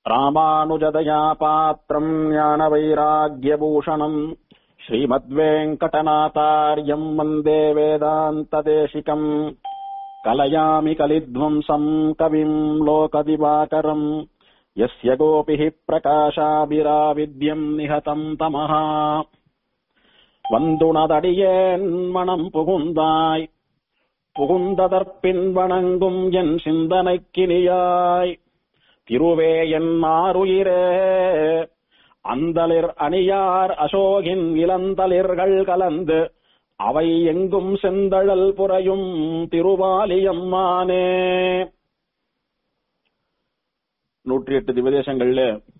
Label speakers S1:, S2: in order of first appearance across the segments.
S1: ராமானுஜதயா பாத்திரம் ஞான வைராகியபூஷணம் ஸ்ரீமத்வேங்கடநாதாரியம் வந்தே வேதாந்ததேசிகம் கலயாமி கலித்வம்சம் கவிம் லோகதிவாகரம் யஸ்ய கோபிः பிரகாஷாபிராவித்யம் நிஹதம் தமः வந்துணதடியேன் மனம் புகுந்தாய் புகுந்ததற்பின் வணங்கும் என் சிந்தனைக்கினியாய் திருவே என் ஆருயிரே அந்தளிர் அணியார் அசோகின் இளந்தளிர்கள் கலந்து அவை எங்கும் செந்தழல் புறையும் திருவாலியம்மானே நூற்றி எட்டு திவதேசங்கள்ல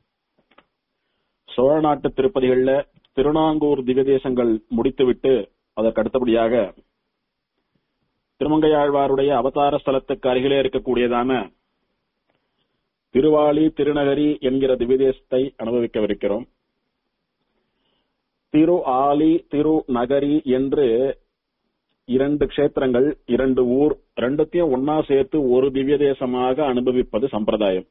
S1: சோழ நாட்டு திருப்பதிகள்ல திருநாங்கூர் திவதேசங்கள் முடித்துவிட்டு அதற்கு அடுத்தபடியாக திருமங்கையாழ்வாருடைய அவதார ஸ்தலத்துக்கு அருகிலே இருக்கக்கூடியதான திருவாளி திருநகரி என்கிற திவ்யதேசத்தை அனுபவிக்கவிருக்கிறோம் திரு ஆலி திரு நகரி என்று இரண்டு க்ஷேத்திரங்கள் இரண்டு ஊர் ரெண்டுத்தையும் ஒன்னா சேர்த்து ஒரு திவ்ய தேசமாக அனுபவிப்பது சம்பிரதாயம்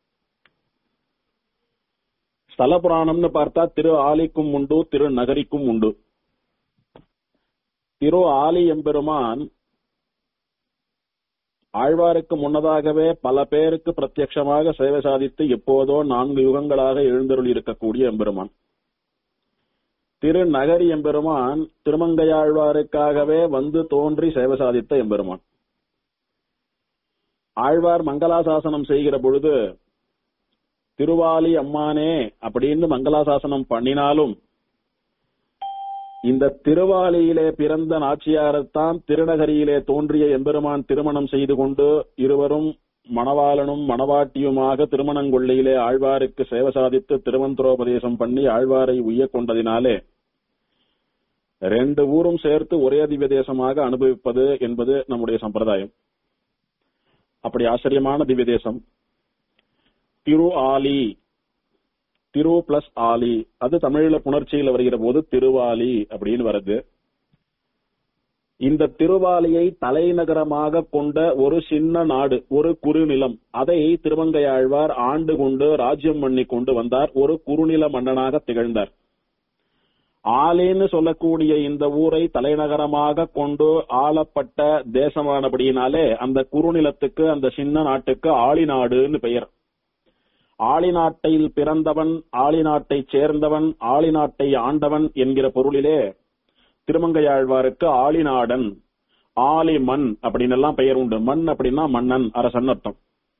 S1: ஸ்தல புராணம்னு பார்த்தா திரு ஆலிக்கும் உண்டு திரு நகரிக்கும் உண்டு திரு ஆலி எம்பெருமான் ஆழ்வாருக்கு முன்னதாகவே பல பேருக்கு பிரத்யட்சமாக சேவை சாதித்து எப்போதோ நான்கு யுகங்களாக எழுந்தருள் இருக்கக்கூடிய எம்பெருமான் திருநகரி எம்பெருமான் திருமங்கையாழ்வாருக்காகவே வந்து தோன்றி சேவை சாதித்த எம்பெருமான் ஆழ்வார் மங்களாசாசனம் செய்கிற பொழுது திருவாலி அம்மானே அப்படின்னு மங்களாசாசனம் பண்ணினாலும் இந்த திருவாலியிலே பிறந்த நாச்சியாரைத்தான் திருநகரியிலே தோன்றிய எம்பெருமான் திருமணம் செய்து கொண்டு இருவரும் மணவாளனும் மணவாட்டியுமாக திருமணங்கொள்ளையிலே ஆழ்வாருக்கு சேவை சாதித்து திருமந்திரோபதேசம் பண்ணி ஆழ்வாரை உய்ய கொண்டதினாலே ரெண்டு ஊரும் சேர்த்து ஒரே திவ்ய தேசமாக அனுபவிப்பது என்பது நம்முடைய சம்பிரதாயம் அப்படி ஆச்சரியமான திவ்ய தேசம் திரு ஆலி திரு பிளஸ் ஆலி அது தமிழ்ல புணர்ச்சியில் வருகிற போது திருவாலி அப்படின்னு வருது இந்த திருவாலியை தலைநகரமாக கொண்ட ஒரு சின்ன நாடு ஒரு குறுநிலம் அதை திருமங்கையாழ்வார் ஆண்டு கொண்டு ராஜ்யம் பண்ணி கொண்டு வந்தார் ஒரு குறுநில மன்னனாக திகழ்ந்தார் ஆலின்னு சொல்லக்கூடிய இந்த ஊரை தலைநகரமாக கொண்டு ஆளப்பட்ட தேசமானபடியினாலே அந்த குறுநிலத்துக்கு அந்த சின்ன நாட்டுக்கு ஆளிநாடுன்னு பெயர் ஆளிநாட்டில் பிறந்தவன் ஆளிநாட்டை சேர்ந்தவன் ஆளிநாட்டை ஆண்டவன் என்கிற பொருளிலே திருமங்கையாழ்வாருக்கு ஆளிநாடன் ஆலி மண் அப்படின்னு எல்லாம் பெயர் உண்டு மண் அப்படின்னா மன்னன் அரசன் அர்த்தம்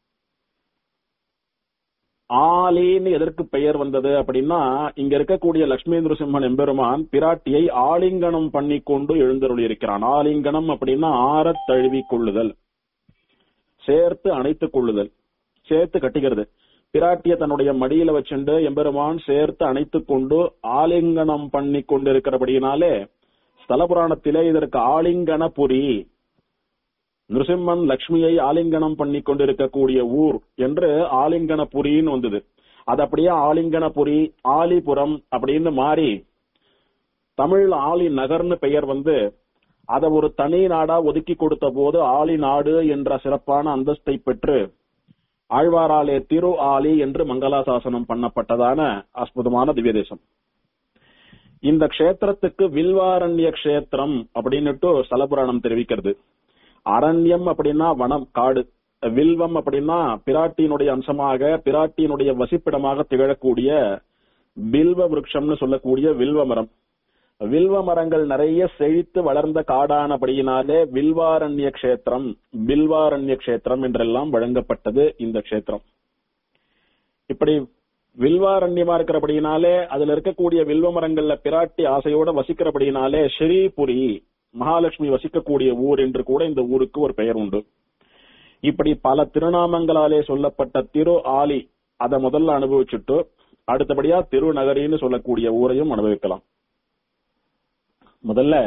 S1: ஆலின்னு எதற்கு பெயர் வந்தது அப்படின்னா இங்க இருக்கக்கூடிய லட்சுமி நரசிம்மன் எம்பெருமான் பிராட்டியை ஆலிங்கனம் பண்ணி கொண்டு எழுந்தருள் இருக்கிறான் ஆலிங்கனம் அப்படின்னா ஆறத் தழுவி கொள்ளுதல் சேர்த்து அணைத்துக் கொள்ளுதல் சேர்த்து கட்டிக்கிறது பிராட்டிய தன்னுடைய மடியில வச்சுண்டு எம்பெருமான் சேர்த்து அணைத்துக் கொண்டு ஆலிங்கனம் பண்ணி கொண்டிருக்கிறபடியினாலே ஸ்தல புராணத்திலே இதற்கு ஆலிங்கனபுரி நிருசிம்மன் லக்ஷ்மியை ஆலிங்கனம் பண்ணி கொண்டிருக்கக்கூடிய ஊர் என்று ஆலிங்கனபுரின்னு வந்தது அது அப்படியே ஆலிங்கனபுரி ஆலிபுரம் அப்படின்னு மாறி தமிழ் ஆலி நகர்னு பெயர் வந்து அதை ஒரு தனி நாடா ஒதுக்கி கொடுத்த போது ஆலி நாடு என்ற சிறப்பான அந்தஸ்தை பெற்று ஆழ்வாராலே திரு ஆலி என்று மங்களாசாசனம் பண்ணப்பட்டதான அற்புதமான திவ்ய தேசம் இந்த க்ஷேத்திரத்துக்கு வில்வாரண்ய க்ஷேத்திரம் அப்படின்னுட்டு ஸ்தலபுராணம் தெரிவிக்கிறது அரண்யம் அப்படின்னா வனம் காடு வில்வம் அப்படின்னா பிராட்டியினுடைய அம்சமாக பிராட்டியினுடைய வசிப்பிடமாக திகழக்கூடிய வில்வ விருட்சம்னு சொல்லக்கூடிய வில்வ மரம் வில்வ மரங்கள் நிறைய செழித்து வளர்ந்த காடானபடியினாலே வில்வாரண்ய கஷேத்திரம் வில்வாரண்ய கஷேத்திரம் என்றெல்லாம் வழங்கப்பட்டது இந்த கஷேத்திரம் இப்படி வில்வாரண்யமா இருக்கிறபடியினாலே அதுல இருக்கக்கூடிய வில்வ மரங்கள்ல பிராட்டி ஆசையோட வசிக்கிறபடியினாலே ஸ்ரீபுரி மகாலட்சுமி வசிக்கக்கூடிய ஊர் என்று கூட இந்த ஊருக்கு ஒரு பெயர் உண்டு இப்படி பல திருநாமங்களாலே சொல்லப்பட்ட திரு ஆலி அதை முதல்ல அனுபவிச்சுட்டு அடுத்தபடியா திருநகரின்னு சொல்லக்கூடிய ஊரையும் அனுபவிக்கலாம் முதல்ல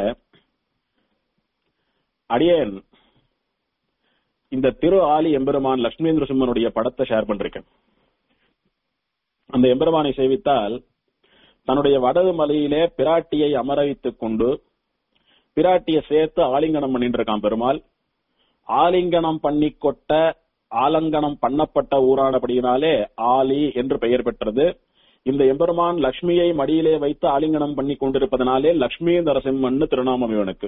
S1: அடியேன் இந்த திரு ஆலி எம்பெருமான் லட்சுமி நரசிம்மனுடைய படத்தை ஷேர் பண்றேன் அந்த எம்பெருமானை சேவித்தால் தன்னுடைய வடது மலையிலே பிராட்டியை அமர வைத்துக் கொண்டு பிராட்டியை சேர்த்து ஆலிங்கனம் பண்ணிட்டு இருக்கான் பெருமாள் ஆலிங்கனம் பண்ணி கொட்ட ஆலங்கனம் பண்ணப்பட்ட ஊரானபடியினாலே ஆலி என்று பெயர் பெற்றது இந்த எம்பெருமான் லக்ஷ்மியை மடியிலே வைத்து ஆலிங்கனம் பண்ணி கொண்டிருப்பதனாலே லக்ஷ்மி நரசிம்மன்னு திருநாமம் இவனுக்கு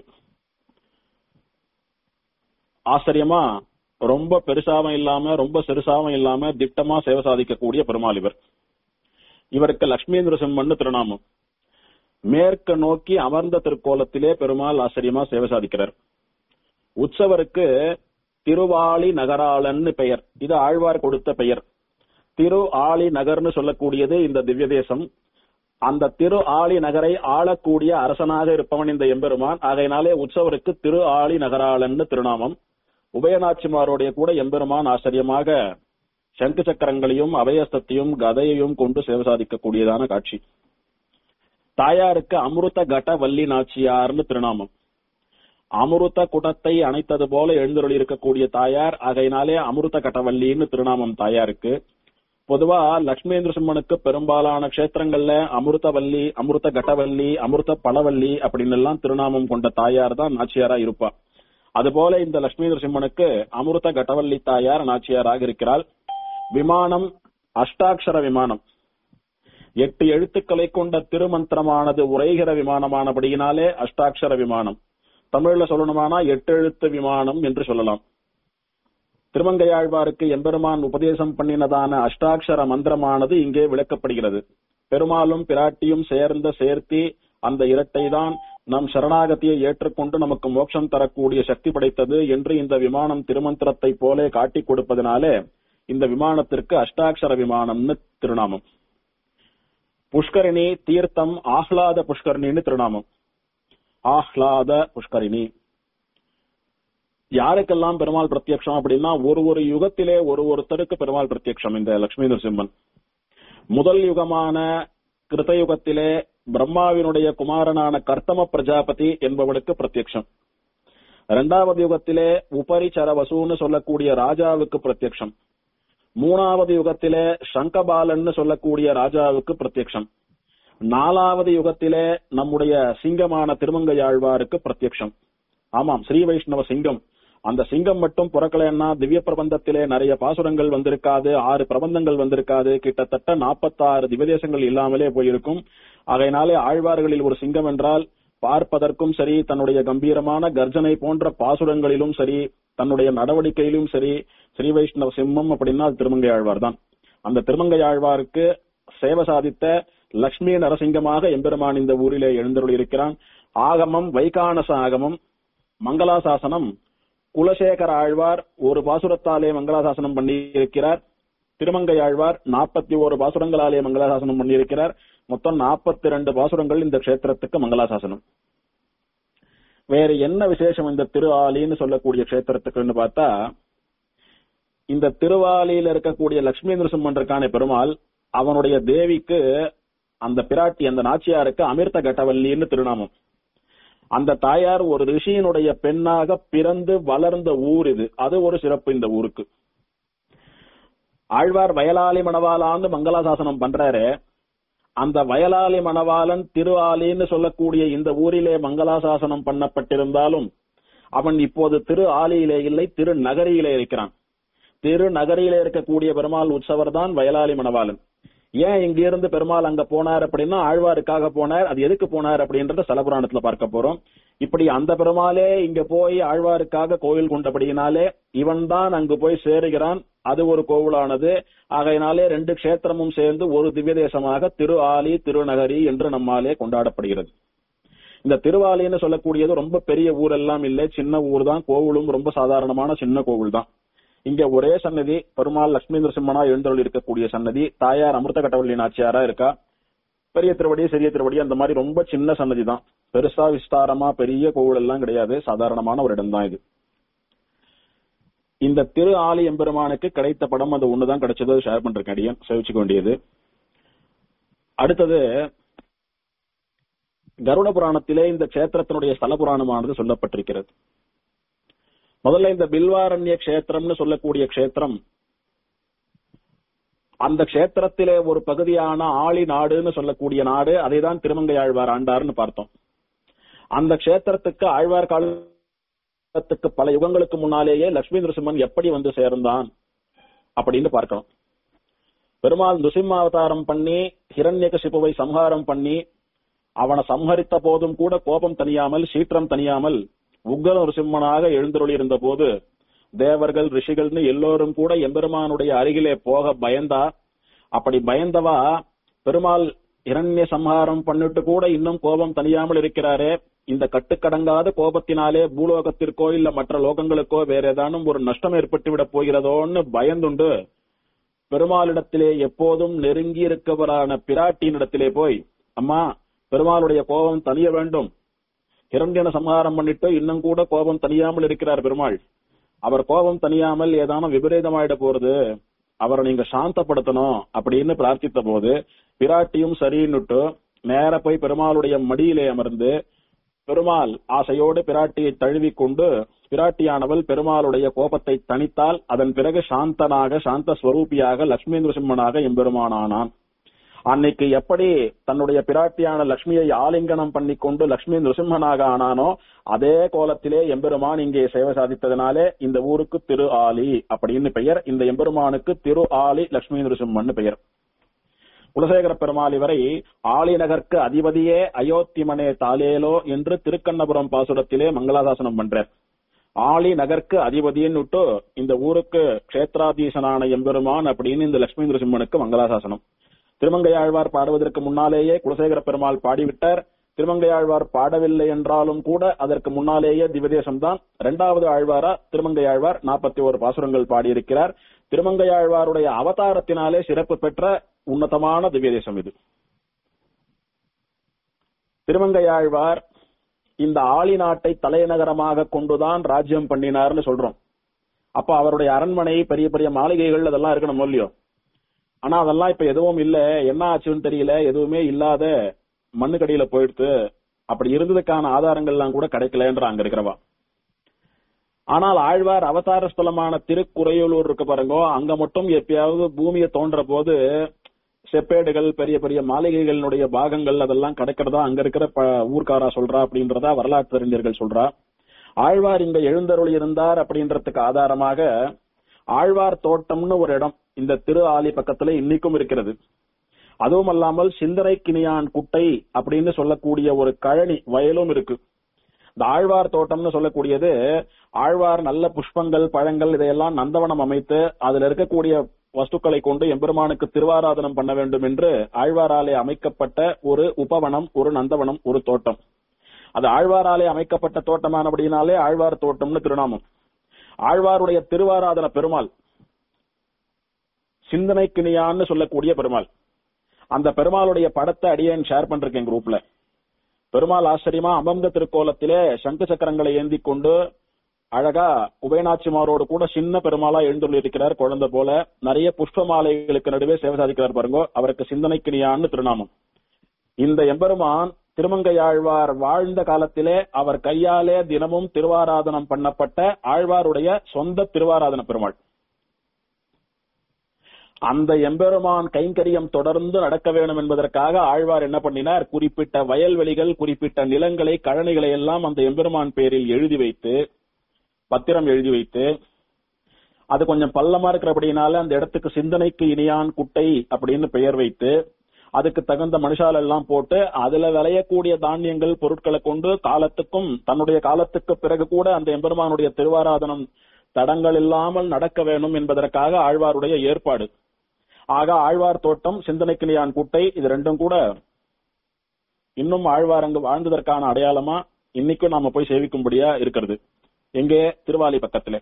S1: ஆச்சரியமா ரொம்ப பெருசாவும் இல்லாம ரொம்ப சிறுசாவும் இல்லாம திட்டமா சேவை சாதிக்கக்கூடிய பெருமாள் இவர் இவருக்கு லக்ஷ்மி நரசிம்மன்னு திருநாமம் மேற்கு நோக்கி அமர்ந்த திருக்கோலத்திலே பெருமாள் ஆச்சரியமா சேவை சாதிக்கிறார் உற்சவருக்கு திருவாளி நகராளன்னு பெயர் இது ஆழ்வார் கொடுத்த பெயர் திரு ஆளி நகர்னு சொல்லக்கூடியது இந்த திவ்ய தேசம் அந்த திரு ஆளி நகரை ஆளக்கூடிய அரசனாக இருப்பவன் இந்த எம்பெருமான் ஆகையினாலே உற்சவருக்கு திரு ஆளி நகராளன்னு திருநாமம் உபயநாச்சிமாருடைய கூட எம்பெருமான் ஆச்சரியமாக சங்கு சக்கரங்களையும் அபயஸ்தத்தையும் கதையையும் கொண்டு சேவை சாதிக்கக்கூடியதான காட்சி தாயாருக்கு அமிர்த கட வள்ளி நாச்சியார்னு திருநாமம் அமிர்த குடத்தை அணைத்தது போல எழுந்தருளி இருக்கக்கூடிய தாயார் ஆகையினாலே அமிர்த கட்டவல்லின்னு திருநாமம் தாயாருக்கு பொதுவா லட்சுமேந்திர சிம்மனுக்கு பெரும்பாலான கஷேத்திரங்கள்ல அமிர்தவல்லி அமிர்த கட்டவல்லி அமிர்த பழவல்லி அப்படின்னு எல்லாம் திருநாமம் கொண்ட தாயார் தான் நாச்சியாரா இருப்பா அதுபோல இந்த லட்சுமீந்திர சிம்மனுக்கு அமிர்த கட்டவல்லி தாயார் நாச்சியாராக இருக்கிறாள் விமானம் அஷ்டாட்சர விமானம் எட்டு எழுத்துக்களை கொண்ட திருமந்திரமானது உரைகிற விமானமானபடியினாலே அஷ்டாட்சர விமானம் தமிழ்ல சொல்லணுமானா எட்டு எழுத்து விமானம் என்று சொல்லலாம் திருமங்கையாழ்வாருக்கு எம்பெருமான் உபதேசம் பண்ணினதான அஷ்டாட்சர மந்திரமானது இங்கே விளக்கப்படுகிறது பெருமாளும் பிராட்டியும் சேர்ந்த சேர்த்தி அந்த இரட்டை தான் நம் சரணாகதியை ஏற்றுக்கொண்டு நமக்கு மோட்சம் தரக்கூடிய சக்தி படைத்தது என்று இந்த விமானம் திருமந்திரத்தை போலே காட்டிக் கொடுப்பதனாலே இந்த விமானத்திற்கு அஷ்டாட்சர விமானம்னு திருநாமம் புஷ்கரிணி தீர்த்தம் ஆஹ்லாத புஷ்கரிணின்னு திருநாமம் ஆஹ்லாத புஷ்கரிணி யாருக்கெல்லாம் பெருமாள் பிரத்யக்ஷம் அப்படின்னா ஒரு ஒரு யுகத்திலே ஒரு ஒருத்தருக்கு பெருமாள் பிரத்யக்ஷம் இந்த லட்சுமி நரசிம்மன் முதல் யுகமான கிருத்தயுகத்திலே பிரம்மாவினுடைய குமாரனான கர்த்தம பிரஜாபதி என்பவனுக்கு பிரத்யக்ஷம் இரண்டாவது யுகத்திலே உபரிச்சர வசூன்னு சொல்லக்கூடிய ராஜாவுக்கு பிரத்யக்ஷம் மூணாவது யுகத்திலே சங்கபாலன்னு சொல்லக்கூடிய ராஜாவுக்கு பிரத்யக்ஷம் நாலாவது யுகத்திலே நம்முடைய சிங்கமான திருமங்கையாழ்வாருக்கு பிரத்யக்ஷம் ஆமாம் ஸ்ரீ வைஷ்ணவ சிங்கம் அந்த சிங்கம் மட்டும் புறக்கலைன்னா திவ்ய பிரபந்தத்திலே நிறைய பாசுரங்கள் வந்திருக்காது ஆறு பிரபந்தங்கள் வந்திருக்காது கிட்டத்தட்ட நாற்பத்தாறு திவ்யதேசங்கள் இல்லாமலே போயிருக்கும் அதனாலே ஆழ்வார்களில் ஒரு சிங்கம் என்றால் பார்ப்பதற்கும் சரி தன்னுடைய கம்பீரமான கர்ஜனை போன்ற பாசுரங்களிலும் சரி தன்னுடைய நடவடிக்கையிலும் சரி ஸ்ரீ வைஷ்ணவ சிம்மம் அப்படின்னா அது திருமங்கை ஆழ்வார் தான் அந்த திருமங்கை ஆழ்வாருக்கு சேவை சாதித்த லக்ஷ்மி நரசிங்கமாக எம்பெருமான் இந்த ஊரிலே எழுந்தருள் இருக்கிறான் ஆகமம் வைகானச ஆகமம் மங்களாசாசனம் குலசேகர ஆழ்வார் ஒரு பாசுரத்தாலே மங்களாசாசனம் பண்ணியிருக்கிறார் திருமங்கை ஆழ்வார் நாற்பத்தி ஒரு பாசுரங்களாலே மங்களாசாசனம் பண்ணியிருக்கிறார் மொத்தம் நாற்பத்தி ரெண்டு பாசுரங்கள் இந்த கஷேத்திரத்துக்கு மங்களாசாசனம் வேற என்ன விசேஷம் இந்த திரு ஆலின்னு சொல்லக்கூடிய கஷேத்திரத்துக்குன்னு பார்த்தா இந்த திருவாலியில இருக்கக்கூடிய லட்சுமி நரசிம்மன் இருக்கானே பெருமாள் அவனுடைய தேவிக்கு அந்த பிராட்டி அந்த நாச்சியாருக்கு அமிர்த கட்டவல்லின்னு திருநாமம் அந்த தாயார் ஒரு ரிஷியினுடைய பெண்ணாக பிறந்து வளர்ந்த ஊர் இது அது ஒரு சிறப்பு இந்த ஊருக்கு ஆழ்வார் வயலாளி மணவாளான்னு மங்களாசாசனம் பண்றாரு அந்த வயலாளி மணவாளன் திரு ஆலின்னு சொல்லக்கூடிய இந்த ஊரிலே மங்களாசாசனம் பண்ணப்பட்டிருந்தாலும் அவன் இப்போது திரு ஆலியிலே இல்லை திரு நகரியிலே இருக்கிறான் திரு நகரியிலே இருக்கக்கூடிய பெருமாள் உற்சவர் தான் வயலாளி மணவாளன் ஏன் இங்க இருந்து பெருமாள் அங்க போனார் அப்படின்னா ஆழ்வாருக்காக போனார் அது எதுக்கு போனார் அப்படின்றத சலபுராணத்துல பார்க்க போறோம் இப்படி அந்த பெருமாளே இங்க போய் ஆழ்வாருக்காக கோவில் கொண்டபடியினாலே இவன் தான் அங்கு போய் சேருகிறான் அது ஒரு கோவிலானது ஆகையினாலே ரெண்டு கஷேத்திரமும் சேர்ந்து ஒரு திவ்ய தேசமாக திரு ஆலி திருநகரி என்று நம்மாலே கொண்டாடப்படுகிறது இந்த திருவாலின்னு சொல்லக்கூடியது ரொம்ப பெரிய ஊரெல்லாம் இல்லை சின்ன ஊர் தான் கோவிலும் ரொம்ப சாதாரணமான சின்ன கோவில் தான் இங்க ஒரே சன்னதி பெருமாள் லட்சுமி நரசிம்மனா எழுந்தருள் இருக்கக்கூடிய சன்னதி தாயார் அமிர்த கட்டவள்ளி நாச்சியாரா இருக்கா பெரிய திருவடி சிறிய திருவடி அந்த மாதிரி ரொம்ப சின்ன சன்னதி தான் பெருசா விஸ்தாரமா பெரிய கோவில் எல்லாம் கிடையாது சாதாரணமான ஒரு இடம் தான் இது இந்த திரு ஆலி எம்பெருமானுக்கு கிடைத்த படம் அது ஒண்ணுதான் கிடைச்சது ஷேர் பண்றேன் அடியன் சேவிச்சுக்க வேண்டியது அடுத்தது கருட புராணத்திலே இந்த கஷேத்திரத்தினுடைய ஸ்தல புராணமானது சொல்லப்பட்டிருக்கிறது முதல்ல இந்த பில்வாரண்ய கஷேத்திரம்னு சொல்லக்கூடிய கஷேத்திரம் அந்த கஷேத்திரத்திலே ஒரு பகுதியான ஆளி நாடுன்னு சொல்லக்கூடிய நாடு அதை தான் திருமங்கை ஆழ்வார் ஆண்டார்னு பார்த்தோம் அந்த கஷேத்திரத்துக்கு ஆழ்வார் காலத்துக்கு பல யுகங்களுக்கு முன்னாலேயே லட்சுமி நரசிம்மன் எப்படி வந்து சேர்ந்தான் அப்படின்னு பார்க்கணும் பெருமாள் நுசிம்மாவதாரம் பண்ணி ஹிரண்யகசிபுவை சம்ஹாரம் பண்ணி அவனை சம்ஹரித்த போதும் கூட கோபம் தணியாமல் சீற்றம் தணியாமல் உக்ர நரசிம்மனாக எழுந்தருளி இருந்த போது தேவர்கள் ரிஷிகள்னு எல்லோரும் கூட எம்பெருமானுடைய அருகிலே போக பயந்தா அப்படி பயந்தவா பெருமாள் இரண்ய சம்ஹாரம் பண்ணிட்டு கூட இன்னும் கோபம் தணியாமல் இருக்கிறாரே இந்த கட்டுக்கடங்காத கோபத்தினாலே பூலோகத்திற்கோ இல்ல மற்ற லோகங்களுக்கோ வேற ஏதானும் ஒரு நஷ்டம் ஏற்பட்டு விட போகிறதோன்னு பயந்துண்டு பெருமாளிடத்திலே எப்போதும் நெருங்கி இருக்கவரான பிராட்டியினிடத்திலே போய் அம்மா பெருமாளுடைய கோபம் தணிய வேண்டும் இரண்டியன சம்ஹாரம் பண்ணிட்டு இன்னும் கூட கோபம் தணியாமல் இருக்கிறார் பெருமாள் அவர் கோபம் தணியாமல் ஏதானும் விபரீதமாயிட போறது அவரை நீங்க சாந்தப்படுத்தணும் அப்படின்னு பிரார்த்தித்த போது பிராட்டியும் சரின்னுட்டு நேர போய் பெருமாளுடைய மடியிலே அமர்ந்து பெருமாள் ஆசையோடு பிராட்டியை தழுவிக் கொண்டு பிராட்டியானவள் பெருமாளுடைய கோபத்தை தணித்தால் அதன் பிறகு சாந்தனாக சாந்த ஸ்வரூபியாக லட்சுமி நரசிம்மனாக எம்பெருமானானான் அன்னைக்கு எப்படி தன்னுடைய பிராட்டியான லட்சுமியை ஆலிங்கனம் பண்ணிக்கொண்டு லட்சுமி நரசிம்மனாக ஆனானோ அதே கோலத்திலே எம்பெருமான் இங்கே சேவை சாதித்ததனாலே இந்த ஊருக்கு திரு ஆலி அப்படின்னு பெயர் இந்த எம்பெருமானுக்கு திரு ஆலி லட்சுமி நரசிம்மன் பெயர் குலசேகர பெருமாள் இவரை ஆலிநகர்க்கு அதிபதியே அயோத்திமனே தாலேலோ என்று திருக்கண்ணபுரம் பாசுரத்திலே மங்களாசாசனம் பண்றார் ஆலி நகர்க்கு அதிபதின்னு விட்டு இந்த ஊருக்கு கஷேத்ராதீசனான எம்பெருமான் அப்படின்னு இந்த லட்சுமி நரசிம்மனுக்கு மங்களாசாசனம் திருமங்கையாழ்வார் பாடுவதற்கு முன்னாலேயே குலசேகர பெருமாள் பாடிவிட்டார் திருமங்கையாழ்வார் பாடவில்லை என்றாலும் கூட அதற்கு முன்னாலேயே திவதேசம் தான் இரண்டாவது ஆழ்வாரா திருமங்கையாழ்வார் நாற்பத்தி ஒரு பாசுரங்கள் பாடியிருக்கிறார் திருமங்கையாழ்வாருடைய அவதாரத்தினாலே சிறப்பு பெற்ற உன்னதமான திவ்யதேசம் இது திருமங்கையாழ்வார் இந்த ஆளி நாட்டை தலைநகரமாக கொண்டுதான் ராஜ்யம் பண்ணினார்னு சொல்றோம் அப்ப அவருடைய அரண்மனை பெரிய பெரிய மாளிகைகள் அதெல்லாம் இருக்கணும் இல்லையோ ஆனா அதெல்லாம் இப்ப எதுவும் இல்ல என்ன ஆச்சுன்னு தெரியல எதுவுமே இல்லாத மண்ணுக்கடியில போயிடுத்து அப்படி இருந்ததுக்கான ஆதாரங்கள்லாம் கூட கிடைக்கலன்ற அங்க இருக்கிறவா ஆனால் ஆழ்வார் அவதார ஸ்தலமான திருக்குறையூலூர் இருக்கு பாருங்க அங்க மட்டும் எப்பயாவது பூமியை தோன்ற போது செப்பேடுகள் பெரிய பெரிய மாளிகைகளினுடைய பாகங்கள் அதெல்லாம் கிடைக்கிறதா அங்க இருக்கிற ப- ஊர்க்காரா சொல்றா அப்படின்றதா வரலாற்று அறிஞர்கள் சொல்றா ஆழ்வார் இங்க எழுந்தருளி இருந்தார் அப்படின்றதுக்கு ஆதாரமாக ஆழ்வார் தோட்டம்னு ஒரு இடம் இந்த திரு ஆலி பக்கத்துல இன்னைக்கும் இருக்கிறது அதுவும் அல்லாமல் சிந்தனை கிணியான் குட்டை அப்படின்னு சொல்லக்கூடிய ஒரு கழனி வயலும் இருக்கு இந்த ஆழ்வார் தோட்டம்னு சொல்லக்கூடியது ஆழ்வார் நல்ல புஷ்பங்கள் பழங்கள் இதையெல்லாம் நந்தவனம் அமைத்து அதுல இருக்கக்கூடிய வஸ்துக்களை கொண்டு எம்பெருமானுக்கு திருவாராதனம் பண்ண வேண்டும் என்று ஆழ்வாராலே அமைக்கப்பட்ட ஒரு உபவனம் ஒரு நந்தவனம் ஒரு தோட்டம் அது ஆழ்வாராலே அமைக்கப்பட்ட தோட்டமானபடியினாலே ஆழ்வார் தோட்டம்னு திருநாமம் ஆழ்வாருடைய திருவாராதன பெருமாள் சிந்தனை கிணியான்னு சொல்லக்கூடிய பெருமாள் அந்த பெருமாளுடைய படத்தை அடியேன் ஷேர் பண்றேன் குரூப்ல பெருமாள் ஆச்சரியமா அமர்ந்த திருக்கோலத்திலே சங்கு சக்கரங்களை ஏந்தி கொண்டு அழகா உபயநாச்சிமாரோடு கூட சின்ன பெருமாளா எழுந்துள்ள இருக்கிறார் குழந்தை போல நிறைய புஷ்ப மாலைகளுக்கு நடுவே சேவை சாதிக்கிறார் பாருங்க அவருக்கு சிந்தனைக்கினியான்னு திருநாமம் இந்த எம்பெருமான் திருமங்கையாழ்வார் வாழ்ந்த காலத்திலே அவர் கையாலே தினமும் திருவாராதனம் பண்ணப்பட்ட ஆழ்வாருடைய சொந்த திருவாராதன பெருமாள் அந்த எம்பெருமான் கைங்கரியம் தொடர்ந்து நடக்க வேண்டும் என்பதற்காக ஆழ்வார் என்ன பண்ணினார் குறிப்பிட்ட வயல்வெளிகள் குறிப்பிட்ட நிலங்களை கழனிகளை எல்லாம் அந்த எம்பெருமான் பேரில் எழுதி வைத்து பத்திரம் எழுதி வைத்து அது கொஞ்சம் பள்ளமா இருக்கிறபடினால அந்த இடத்துக்கு சிந்தனைக்கு இனியான் குட்டை அப்படின்னு பெயர் வைத்து அதுக்கு தகுந்த மனுஷால் எல்லாம் போட்டு அதுல விளையக்கூடிய தானியங்கள் பொருட்களை கொண்டு காலத்துக்கும் தன்னுடைய காலத்துக்கு பிறகு கூட அந்த எம்பெருமானுடைய திருவாராதனம் தடங்கள் இல்லாமல் நடக்க வேண்டும் என்பதற்காக ஆழ்வாருடைய ஏற்பாடு ஆக ஆழ்வார் தோட்டம் சிந்தனைக்கினியான் குட்டை இது ரெண்டும் கூட இன்னும் ஆழ்வார் அங்கு வாழ்ந்ததற்கான அடையாளமா இன்னைக்கும் நாம போய் சேவிக்கும்படியா இருக்கிறது எங்கே திருவாலி பக்கத்திலே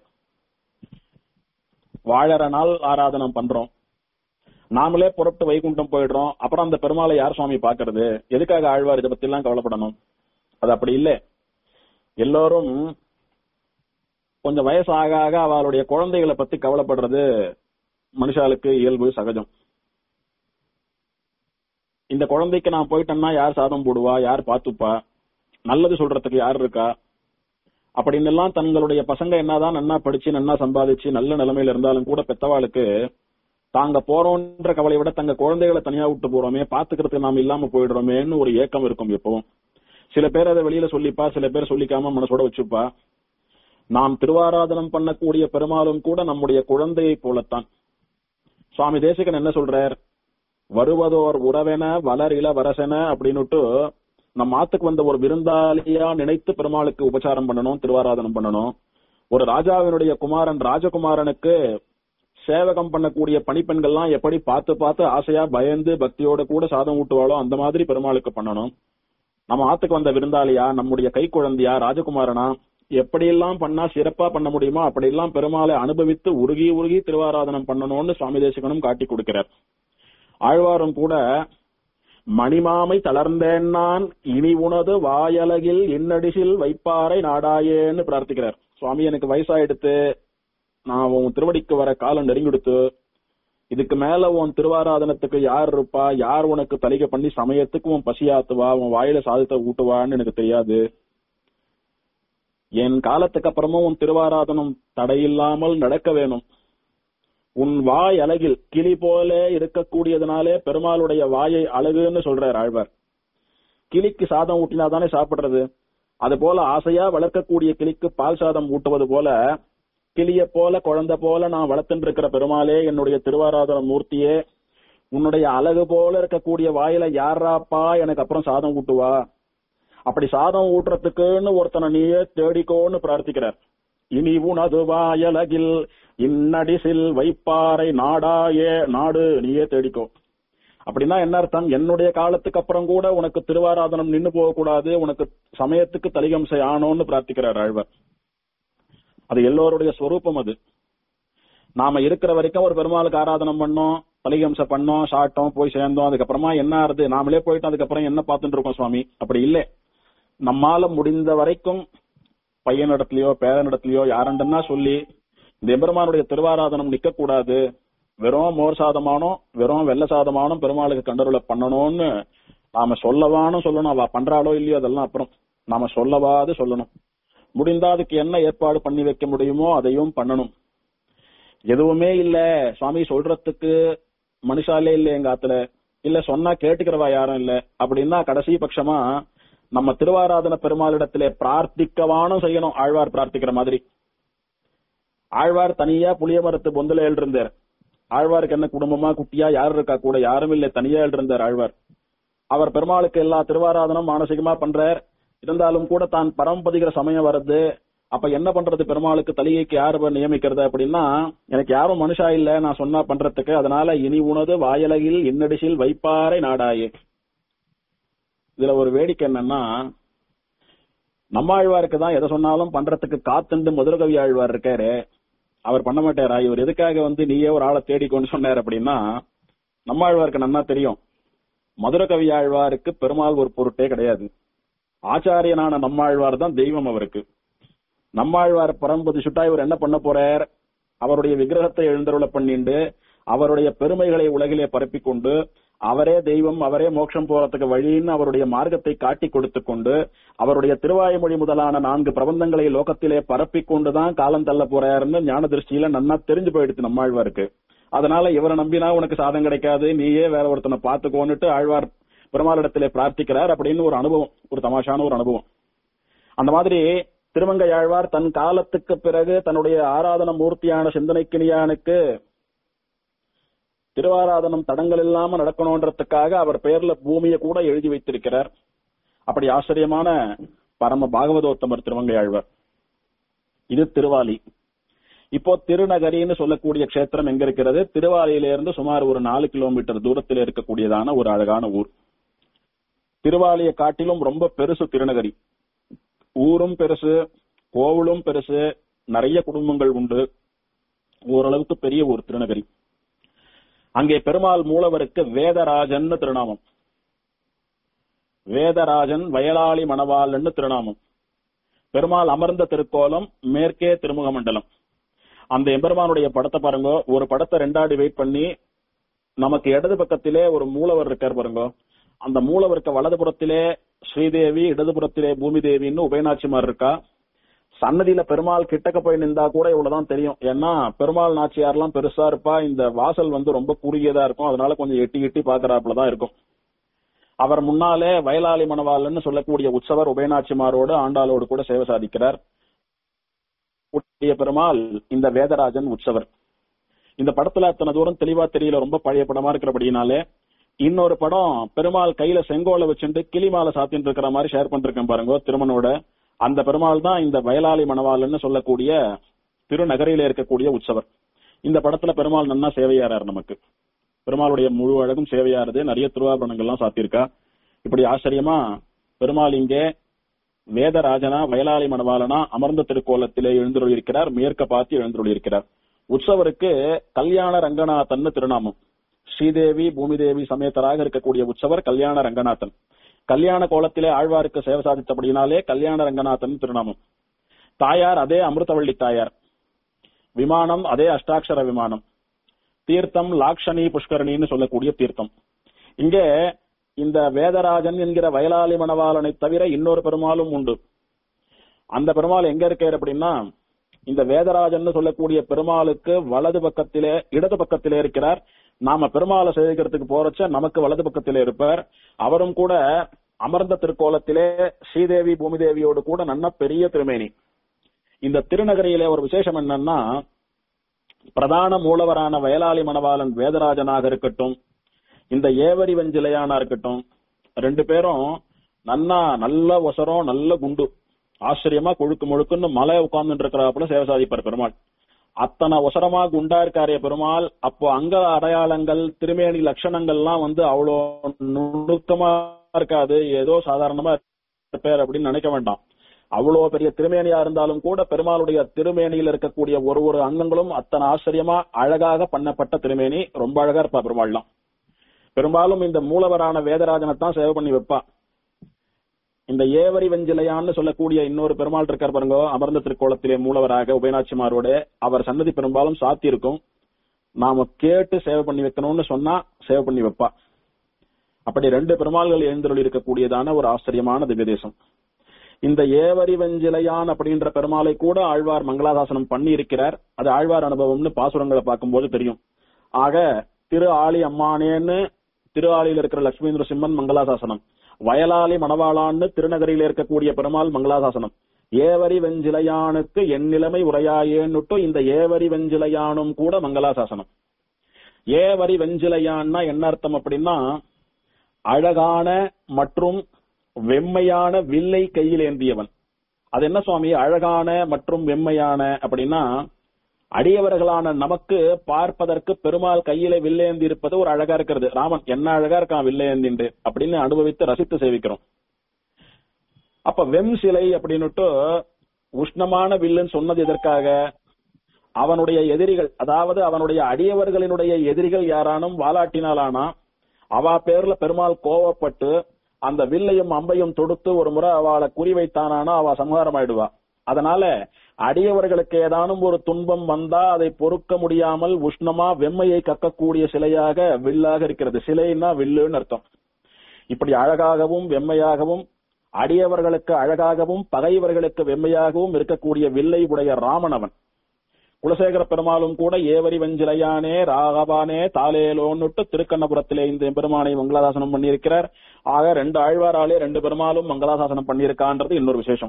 S1: வாழற நாள் ஆராதனம் பண்றோம் நாமளே புறப்பட்டு வைகுண்டம் போயிடுறோம் அப்புறம் அந்த பெருமாளை யார் சுவாமி பாக்குறது எதுக்காக ஆழ்வார் இதை பத்தி எல்லாம் கவலைப்படணும் அது அப்படி இல்ல எல்லோரும் கொஞ்சம் வயசு ஆக ஆக அவளுடைய குழந்தைகளை பத்தி கவலைப்படுறது மனுஷாளுக்கு இயல்பு சகஜம் இந்த குழந்தைக்கு நான் போயிட்டேன்னா யார் சாதம் போடுவா யார் பாத்துப்பா நல்லது சொல்றதுக்கு யார் இருக்கா அப்படின்னு எல்லாம் தங்களுடைய பசங்க என்னதான் நன்னா படிச்சு நன்னா சம்பாதிச்சு நல்ல நிலைமையில இருந்தாலும் கூட பெத்தவாளுக்கு தாங்க போறோம்ன்ற கவலையை விட தங்க குழந்தைகளை தனியா விட்டு போறோமே பாத்துக்கிறதுக்கு நாம இல்லாம போயிடுறோமேன்னு ஒரு ஏக்கம் இருக்கும் எப்பவும் சில பேர் அதை வெளியில சொல்லிப்பா சில பேர் சொல்லிக்காம மனசோட வச்சுப்பா நாம் திருவாராதனம் பண்ணக்கூடிய பெருமாளும் கூட நம்முடைய குழந்தையை போலத்தான் சுவாமி தேசிகன் என்ன சொல்றார் வருவதோர் உறவென வளர் இள வரசென அப்படின்னுட்டு நம்ம ஆத்துக்கு வந்த ஒரு விருந்தாளியா நினைத்து பெருமாளுக்கு உபச்சாரம் பண்ணணும் திருவாராதனம் பண்ணணும் ஒரு ராஜாவினுடைய குமாரன் ராஜகுமாரனுக்கு சேவகம் பண்ணக்கூடிய பணிப்பெண்கள்லாம் எப்படி பார்த்து பார்த்து ஆசையா பயந்து பக்தியோட கூட சாதம் ஊட்டுவாளோ அந்த மாதிரி பெருமாளுக்கு பண்ணணும் நம்ம ஆத்துக்கு வந்த விருந்தாளியா நம்முடைய கை குழந்தையா ராஜகுமாரனா எப்படியெல்லாம் பண்ணா சிறப்பா பண்ண முடியுமோ அப்படியெல்லாம் பெருமாளை அனுபவித்து உருகி உருகி திருவாராதனம் பண்ணணும்னு சுவாமி தேசிகனும் காட்டி கொடுக்கிறார் ஆழ்வாரும் கூட மணிமாமை தளர்ந்தேன் நான் இனி உனது வாயலகில் இன்னடிசில் வைப்பாரை நாடாயேன்னு பிரார்த்திக்கிறார் சுவாமி எனக்கு வயசாயிடுத்து நான் உன் திருவடிக்கு வர காலம் நெருங்கிடுத்து இதுக்கு மேல உன் திருவாராதனத்துக்கு யார் இருப்பா யார் உனக்கு தலிகை பண்ணி சமயத்துக்கு உன் பசியாத்துவா உன் வாயில சாதத்தை ஊட்டுவான்னு எனக்கு தெரியாது என் காலத்துக்கு அப்புறமும் உன் திருவாராதனம் தடையில்லாமல் நடக்க வேணும் உன் வாய் அழகில் கிளி போல இருக்கக்கூடியதுனாலே பெருமாளுடைய வாயை அழகுன்னு சொல்றார் ஆழ்வார் கிளிக்கு சாதம் ஊட்டினா தானே சாப்பிடுறது அது போல ஆசையா வளர்க்கக்கூடிய கிளிக்கு பால் சாதம் ஊட்டுவது போல கிளிய போல குழந்தை போல நான் வளர்த்துட்டு இருக்கிற பெருமாளே என்னுடைய திருவாராதன மூர்த்தியே உன்னுடைய அழகு போல இருக்கக்கூடிய வாயில யாராப்பா எனக்கு அப்புறம் சாதம் ஊட்டுவா அப்படி சாதம் ஊட்டுறதுக்குன்னு ஒருத்தனை நீயே தேடிக்கோன்னு பிரார்த்திக்கிறார் இனி உனது வாயலகில் இன்னடிசில் வைப்பாறை நாடாயே நாடு நீயே தேடிக்கோ அப்படின்னா என்ன அர்த்தம் என்னுடைய காலத்துக்கு அப்புறம் கூட உனக்கு திருவாராதனம் நின்னு போக கூடாது உனக்கு சமயத்துக்கு தலிகம்சை ஆனோன்னு பிரார்த்திக்கிறார் ஆழ்வார் அது எல்லோருடைய ஸ்வரூபம் அது நாம இருக்கிற வரைக்கும் ஒரு பெருமாளுக்கு ஆராதனம் பண்ணோம் தலிகம்சை பண்ணோம் சாட்டோம் போய் சேர்ந்தோம் அதுக்கப்புறமா என்ன ஆறுது நாமளே போயிட்டோம் அதுக்கப்புறம் என்ன பார்த்துட்டு இருக்கோம் சுவாமி அப்படி இல்லை நம்மால முடிந்த வரைக்கும் பையனிடத்துலயோ பேரனிடத்துலயோ யாரண்டன்னா சொல்லி இந்த எம்பெருமானுடைய திருவாராதனம் நிக்க கூடாது வெறும் மோர் சாதமானோ வெறும் வெள்ள சாதமானோ பெருமாளுக்கு கண்டருளை பண்ணணும்னு நாம சொல்லவானும் சொல்லணும் அவ பண்றாளோ இல்லையோ அதெல்லாம் அப்புறம் நாம சொல்லவாது சொல்லணும் முடிந்தா அதுக்கு என்ன ஏற்பாடு பண்ணி வைக்க முடியுமோ அதையும் பண்ணணும் எதுவுமே இல்ல சுவாமி சொல்றதுக்கு மனுஷாலே இல்ல எங்க ஆத்துல இல்ல சொன்னா கேட்டுக்கிறவா யாரும் இல்ல அப்படின்னா கடைசி பட்சமா நம்ம திருவாராதன பெருமாளிடத்திலே பிரார்த்திக்கவானும் செய்யணும் ஆழ்வார் பிரார்த்திக்கிற மாதிரி ஆழ்வார் தனியா புளிய மரத்து பொந்துல இருந்தார் ஆழ்வாருக்கு என்ன குடும்பமா குட்டியா யார் இருக்கா கூட யாரும் இல்ல தனியா இருந்தார் ஆழ்வார் அவர் பெருமாளுக்கு எல்லா திருவாராதனம் மானசீகமா பண்றார் இருந்தாலும் கூட தான் பரம்பதிக்கிற சமயம் வருது அப்ப என்ன பண்றது பெருமாளுக்கு தலிகைக்கு யாரு நியமிக்கிறது அப்படின்னா எனக்கு யாரும் மனுஷா இல்ல நான் சொன்னா பண்றதுக்கு அதனால இனி உனது வாயலகில் இன்னடிசில் வைப்பாரை நாடாயே இதுல ஒரு வேடிக்கை என்னன்னா நம்மாழ்வாருக்கு தான் எதை சொன்னாலும் பண்றதுக்கு காத்துண்டு முதல்கவி ஆழ்வார் இருக்காரு அவர் பண்ண மாட்டாரா இவர் எதுக்காக வந்து நீயே ஒரு ஆளை தேடிக்கொண்டு சொன்னார் அப்படின்னா நம்மாழ்வாருக்கு நன்னா தெரியும் மதுர கவி ஆழ்வாருக்கு பெருமாள் ஒரு பொருட்டே கிடையாது ஆச்சாரியனான நம்மாழ்வார் தான் தெய்வம் அவருக்கு நம்மாழ்வார் பரம்பது சுட்டா இவர் என்ன பண்ண போறார் அவருடைய விக்கிரகத்தை எழுந்தருள பண்ணிண்டு அவருடைய பெருமைகளை உலகிலே பரப்பிக் கொண்டு அவரே தெய்வம் அவரே மோட்சம் போறதுக்கு வழின்னு அவருடைய மார்க்கத்தை காட்டி கொடுத்து கொண்டு அவருடைய திருவாய்மொழி முதலான நான்கு பிரபந்தங்களை லோகத்திலே பரப்பிக் கொண்டுதான் காலம் தள்ள போறாருன்னு ஞான திருஷ்டியில நன்னா தெரிஞ்சு போயிடுச்சு நம்மாழ்வாருக்கு அதனால இவரை நம்பினா உனக்கு சாதம் கிடைக்காது நீயே வேற ஒருத்தனை பார்த்துக்கோன்னுட்டு ஆழ்வார் பெருமாளிடத்திலே பிரார்த்திக்கிறார் அப்படின்னு ஒரு அனுபவம் ஒரு தமாஷான ஒரு அனுபவம் அந்த மாதிரி திருமங்கை ஆழ்வார் தன் காலத்துக்கு பிறகு தன்னுடைய ஆராதன மூர்த்தியான சிந்தனைக்கினியானுக்கு திருவாராதனம் தடங்கள் இல்லாம நடக்கணும்ன்றதுக்காக அவர் பெயர்ல பூமியை கூட எழுதி வைத்திருக்கிறார் அப்படி ஆச்சரியமான பரம பாகவதோத்தமர் திருமங்கை ஆழ்வார் இது திருவாலி இப்போ திருநகரின்னு சொல்லக்கூடிய க்ஷேத்திரம் எங்க இருக்கிறது திருவாலியிலிருந்து சுமார் ஒரு நாலு கிலோமீட்டர் தூரத்தில் இருக்கக்கூடியதான ஒரு அழகான ஊர் திருவாலியை காட்டிலும் ரொம்ப பெருசு திருநகரி ஊரும் பெருசு கோவிலும் பெருசு நிறைய குடும்பங்கள் உண்டு ஓரளவுக்கு பெரிய ஊர் திருநகரி அங்கே பெருமாள் மூலவருக்கு வேதராஜன் திருநாமம் வேதராஜன் வயலாளி மணவாளன்னு திருநாமம் பெருமாள் அமர்ந்த திருக்கோலம் மேற்கே திருமுக மண்டலம் அந்த எம்பெருமானுடைய படத்தை பாருங்க ஒரு படத்தை ரெண்டாடி வெயிட் பண்ணி நமக்கு இடது பக்கத்திலே ஒரு மூலவர் இருக்கார் பாருங்க அந்த மூலவருக்கு வலதுபுறத்திலே ஸ்ரீதேவி இடதுபுறத்திலே பூமி தேவின்னு உபயநாச்சிமார் இருக்கா சன்னதியில பெருமாள் கிட்டக்க போய் நின்றா கூட இவ்வளவுதான் தெரியும் ஏன்னா பெருமாள் நாச்சியார்லாம் பெருசா இருப்பா இந்த வாசல் வந்து ரொம்ப குறுகியதா இருக்கும் அதனால கொஞ்சம் எட்டி எட்டி பாக்குறாப்புலதான் இருக்கும் அவர் முன்னாலே வயலாளி மணவாளன்னு சொல்லக்கூடிய உற்சவர் உபயநாச்சிமாரோடு ஆண்டாளோடு கூட சேவை சாதிக்கிறார் பெருமாள் இந்த வேதராஜன் உற்சவர் இந்த படத்துல அத்தனை தூரம் தெளிவா தெரியல ரொம்ப பழைய படமா இருக்கிறபடினாலே இன்னொரு படம் பெருமாள் கையில செங்கோலை வச்சுட்டு கிளிமாலை சாத்தின்னு இருக்கிற மாதிரி ஷேர் பண்ணிருக்கேன் பாருங்க திருமணோட அந்த பெருமாள் தான் இந்த வயலாளி மணவாளன்னு சொல்லக்கூடிய திருநகரியில இருக்கக்கூடிய உற்சவர் இந்த படத்துல பெருமாள் நன்னா சேவையாரார் நமக்கு பெருமாளுடைய முழு அழகும் சேவையாருது நிறைய திருவாபரணங்கள்லாம் சாத்தியிருக்கா இப்படி ஆச்சரியமா பெருமாள் இங்கே வேதராஜனா வயலாளி மணவாளனா அமர்ந்த திருக்கோலத்திலே எழுந்துள்ளிருக்கிறார் மேற்க பார்த்து எழுந்துள்ளிருக்கிறார் உற்சவருக்கு கல்யாண ரங்கநாதன் திருநாமம் ஸ்ரீதேவி பூமிதேவி சமேதராக இருக்கக்கூடிய உற்சவர் கல்யாண ரங்கநாதன் கல்யாண கோலத்திலே ஆழ்வாருக்கு சேவை சாதித்தபடினாலே கல்யாண ரங்கநாதன் திருநாமம் தாயார் அதே அமிர்தவள்ளி தாயார் விமானம் அதே அஷ்டாட்சர விமானம் தீர்த்தம் லாக்ஷணி புஷ்கரணின்னு சொல்லக்கூடிய தீர்த்தம் இங்கே இந்த வேதராஜன் என்கிற வயலாளி மணவாளனை தவிர இன்னொரு பெருமாளும் உண்டு அந்த பெருமாள் எங்க இருக்கார் அப்படின்னா இந்த வேதராஜன் சொல்லக்கூடிய பெருமாளுக்கு வலது பக்கத்திலே இடது பக்கத்திலே இருக்கிறார் நாம பெருமாளை சேவிக்கிறதுக்கு போறச்ச நமக்கு வலது பக்கத்திலே இருப்பார் அவரும் கூட அமர்ந்த திருக்கோலத்திலே ஸ்ரீதேவி பூமிதேவியோடு கூட நன்ன பெரிய திருமேனி இந்த திருநகரியிலே ஒரு விசேஷம் என்னன்னா பிரதான மூலவரான வயலாளி மணவாளன் வேதராஜனாக இருக்கட்டும் இந்த ஏவரி வெஞ்சிலையானா இருக்கட்டும் ரெண்டு பேரும் நன்னா நல்ல ஒசரம் நல்ல குண்டு ஆச்சரியமா கொழுக்கு முழுக்குன்னு மலை உட்கார்ந்து இருக்கிறாப்புல சேவை சாதிப்பார் பெருமாள் அத்தனை ஒசரமா குண்டா இருக்காரே பெருமாள் அப்போ அங்க அடையாளங்கள் திருமேனி லட்சணங்கள்லாம் வந்து அவ்வளோ நுணுக்கமா இருக்காது ஏதோ சாதாரணமா இருப்பார் அப்படின்னு நினைக்க வேண்டாம் அவ்வளவு பெரிய திருமேனியா இருந்தாலும் கூட பெருமாளுடைய திருமேனியில் இருக்கக்கூடிய ஒரு ஒரு அங்கங்களும் அத்தனை ஆச்சரியமா அழகாக பண்ணப்பட்ட திருமேனி ரொம்ப அழகா இருப்பா பெருமாள்லாம் பெரும்பாலும் இந்த மூலவரான வேதராஜனை தான் சேவை பண்ணி வைப்பா இந்த ஏவரி வெஞ்சிலையான்னு சொல்லக்கூடிய இன்னொரு பெருமாள் இருக்கார் பாருங்க அமர்ந்த திருக்கோலத்திலே மூலவராக உபயநாச்சிமாரோட அவர் சன்னதி பெரும்பாலும் சாத்தி இருக்கும் நாம கேட்டு சேவை பண்ணி வைக்கணும்னு சொன்னா சேவை பண்ணி வைப்பா அப்படி ரெண்டு பெருமாள்கள் எழுந்தருள் இருக்கக்கூடியதான ஒரு ஆச்சரியமான திவ்யதேசம் இந்த ஏவரி வெஞ்சிலையான் அப்படின்ற பெருமாளை கூட ஆழ்வார் மங்களாதாசனம் பண்ணி இருக்கிறார் அது ஆழ்வார் அனுபவம்னு பாசுரங்களை பார்க்கும்போது தெரியும் ஆக திரு ஆளி அம்மானேன்னு திரு ஆளியில் இருக்கிற லட்சுமி நரசிம்மன் மங்களாசாசனம் வயலாளி மணவாளான்னு திருநகரியில் இருக்கக்கூடிய பெருமாள் மங்களாசாசனம் ஏவரி வெஞ்சிலையானுக்கு என் நிலைமை உரையாயேன்னுட்டு இந்த ஏவரி வெஞ்சிலையானும் கூட மங்களாசாசனம் ஏவரி வெஞ்சிலையான்னா என்ன அர்த்தம் அப்படின்னா அழகான மற்றும் வெம்மையான வில்லை கையில் ஏந்தியவன் அது என்ன சுவாமி அழகான மற்றும் வெம்மையான அப்படின்னா அடியவர்களான நமக்கு பார்ப்பதற்கு பெருமாள் கையில வில்லேந்தி இருப்பது ஒரு அழகா இருக்கிறது ராமன் என்ன அழகா இருக்கான் வில்லேந்தின்று அப்படின்னு அனுபவித்து ரசித்து சேவிக்கிறோம் அப்ப வெம் சிலை அப்படின்னுட்டு உஷ்ணமான வில்லுன்னு சொன்னது எதற்காக அவனுடைய எதிரிகள் அதாவது அவனுடைய அடியவர்களினுடைய எதிரிகள் யாரானும் வாலாட்டினாலானா அவா பேர்ல பெருமாள் கோவப்பட்டு அந்த வில்லையும் அம்பையும் தொடுத்து ஒரு முறை அவளை குறிவைத்தானானா அவ சம்ஹாரம் ஆயிடுவா அதனால அடியவர்களுக்கு ஏதானும் ஒரு துன்பம் வந்தா அதை பொறுக்க முடியாமல் உஷ்ணமா வெம்மையை கக்கக்கூடிய சிலையாக வில்லாக இருக்கிறது சிலைன்னா வில்லுன்னு அர்த்தம் இப்படி அழகாகவும் வெம்மையாகவும் அடியவர்களுக்கு அழகாகவும் பகைவர்களுக்கு வெம்மையாகவும் இருக்கக்கூடிய வில்லை உடைய ராமனவன் குலசேகர பெருமாளும் கூட ஏவரி வெஞ்சிலையானே ராகவானே தாலேலோன்னுட்டு திருக்கண்ணபுரத்திலே இந்த பெருமானை மங்களாசாசனம் பண்ணியிருக்கிறார் ஆக ரெண்டு ஆழ்வாராலே ரெண்டு பெருமாளும் மங்களாசாசனம் பண்ணியிருக்கான்றது இன்னொரு விசேஷம்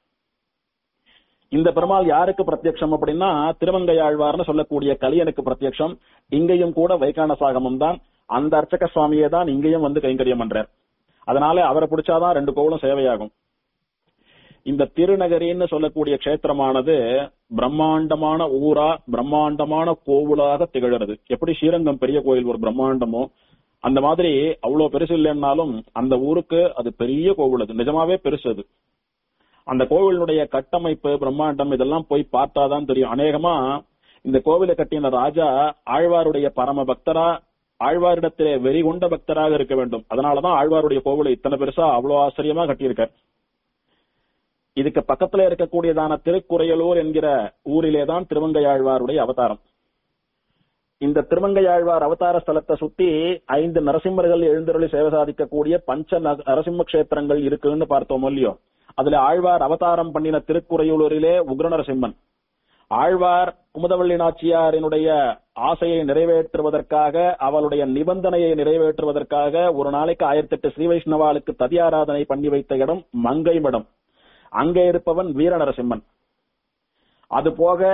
S1: இந்த பெருமாள் யாருக்கு பிரத்யக்ஷம் அப்படின்னா திருமங்கையாழ்வார்னு சொல்லக்கூடிய கலியனுக்கு பிரத்யக்ஷம் இங்கேயும் கூட வைகான சாகமம் தான் அந்த அர்ச்சக சுவாமியே தான் இங்கேயும் வந்து கைங்கரியம் பண்றார் அதனால அவரை பிடிச்சாதான் ரெண்டு கோவிலும் சேவையாகும் இந்த திருநகரின்னு சொல்லக்கூடிய க்ஷேத்திரமானது பிரம்மாண்டமான ஊரா பிரம்மாண்டமான கோவிலாக திகழறது எப்படி ஸ்ரீரங்கம் பெரிய கோயில் ஒரு பிரம்மாண்டமோ அந்த மாதிரி அவ்வளவு பெருசு இல்லைன்னாலும் அந்த ஊருக்கு அது பெரிய கோவில் அது நிஜமாவே பெருசு அது அந்த கோவிலுடைய கட்டமைப்பு பிரம்மாண்டம் இதெல்லாம் போய் பார்த்தாதான் தெரியும் அநேகமா இந்த கோவிலை கட்டின ராஜா ஆழ்வாருடைய பரம பக்தரா ஆழ்வாரிடத்திலே வெறி கொண்ட பக்தராக இருக்க வேண்டும் அதனாலதான் ஆழ்வாருடைய கோவிலை இத்தனை பெருசா அவ்வளவு ஆச்சரியமா கட்டியிருக்கார் இதுக்கு பக்கத்துல இருக்கக்கூடியதான திருக்குறையலூர் என்கிற ஊரிலே தான் திருமங்கையாழ்வாருடைய அவதாரம் இந்த திருமங்கையாழ்வார் அவதார ஸ்தலத்தை சுத்தி ஐந்து நரசிம்மர்கள் எழுந்தருளி சேவை சாதிக்கக்கூடிய பஞ்ச ந- நரசிம்ம கஷேத்திரங்கள் இருக்குன்னு பார்த்தோம் இல்லையோ அதுல ஆழ்வார் அவதாரம் பண்ணின திருக்குறையூரிலே உக்ர நரசிம்மன் ஆழ்வார் குமுதவள்ளி நாச்சியாரினுடைய ஆசையை நிறைவேற்றுவதற்காக அவளுடைய நிபந்தனையை நிறைவேற்றுவதற்காக ஒரு நாளைக்கு ஆயிரத்தி எட்டு ஸ்ரீ வைஷ்ணவாளுக்கு ததியாராதனை பண்ணி வைத்த இடம் மங்கை மடம் அங்கே இருப்பவன் வீர நரசிம்மன் அது போக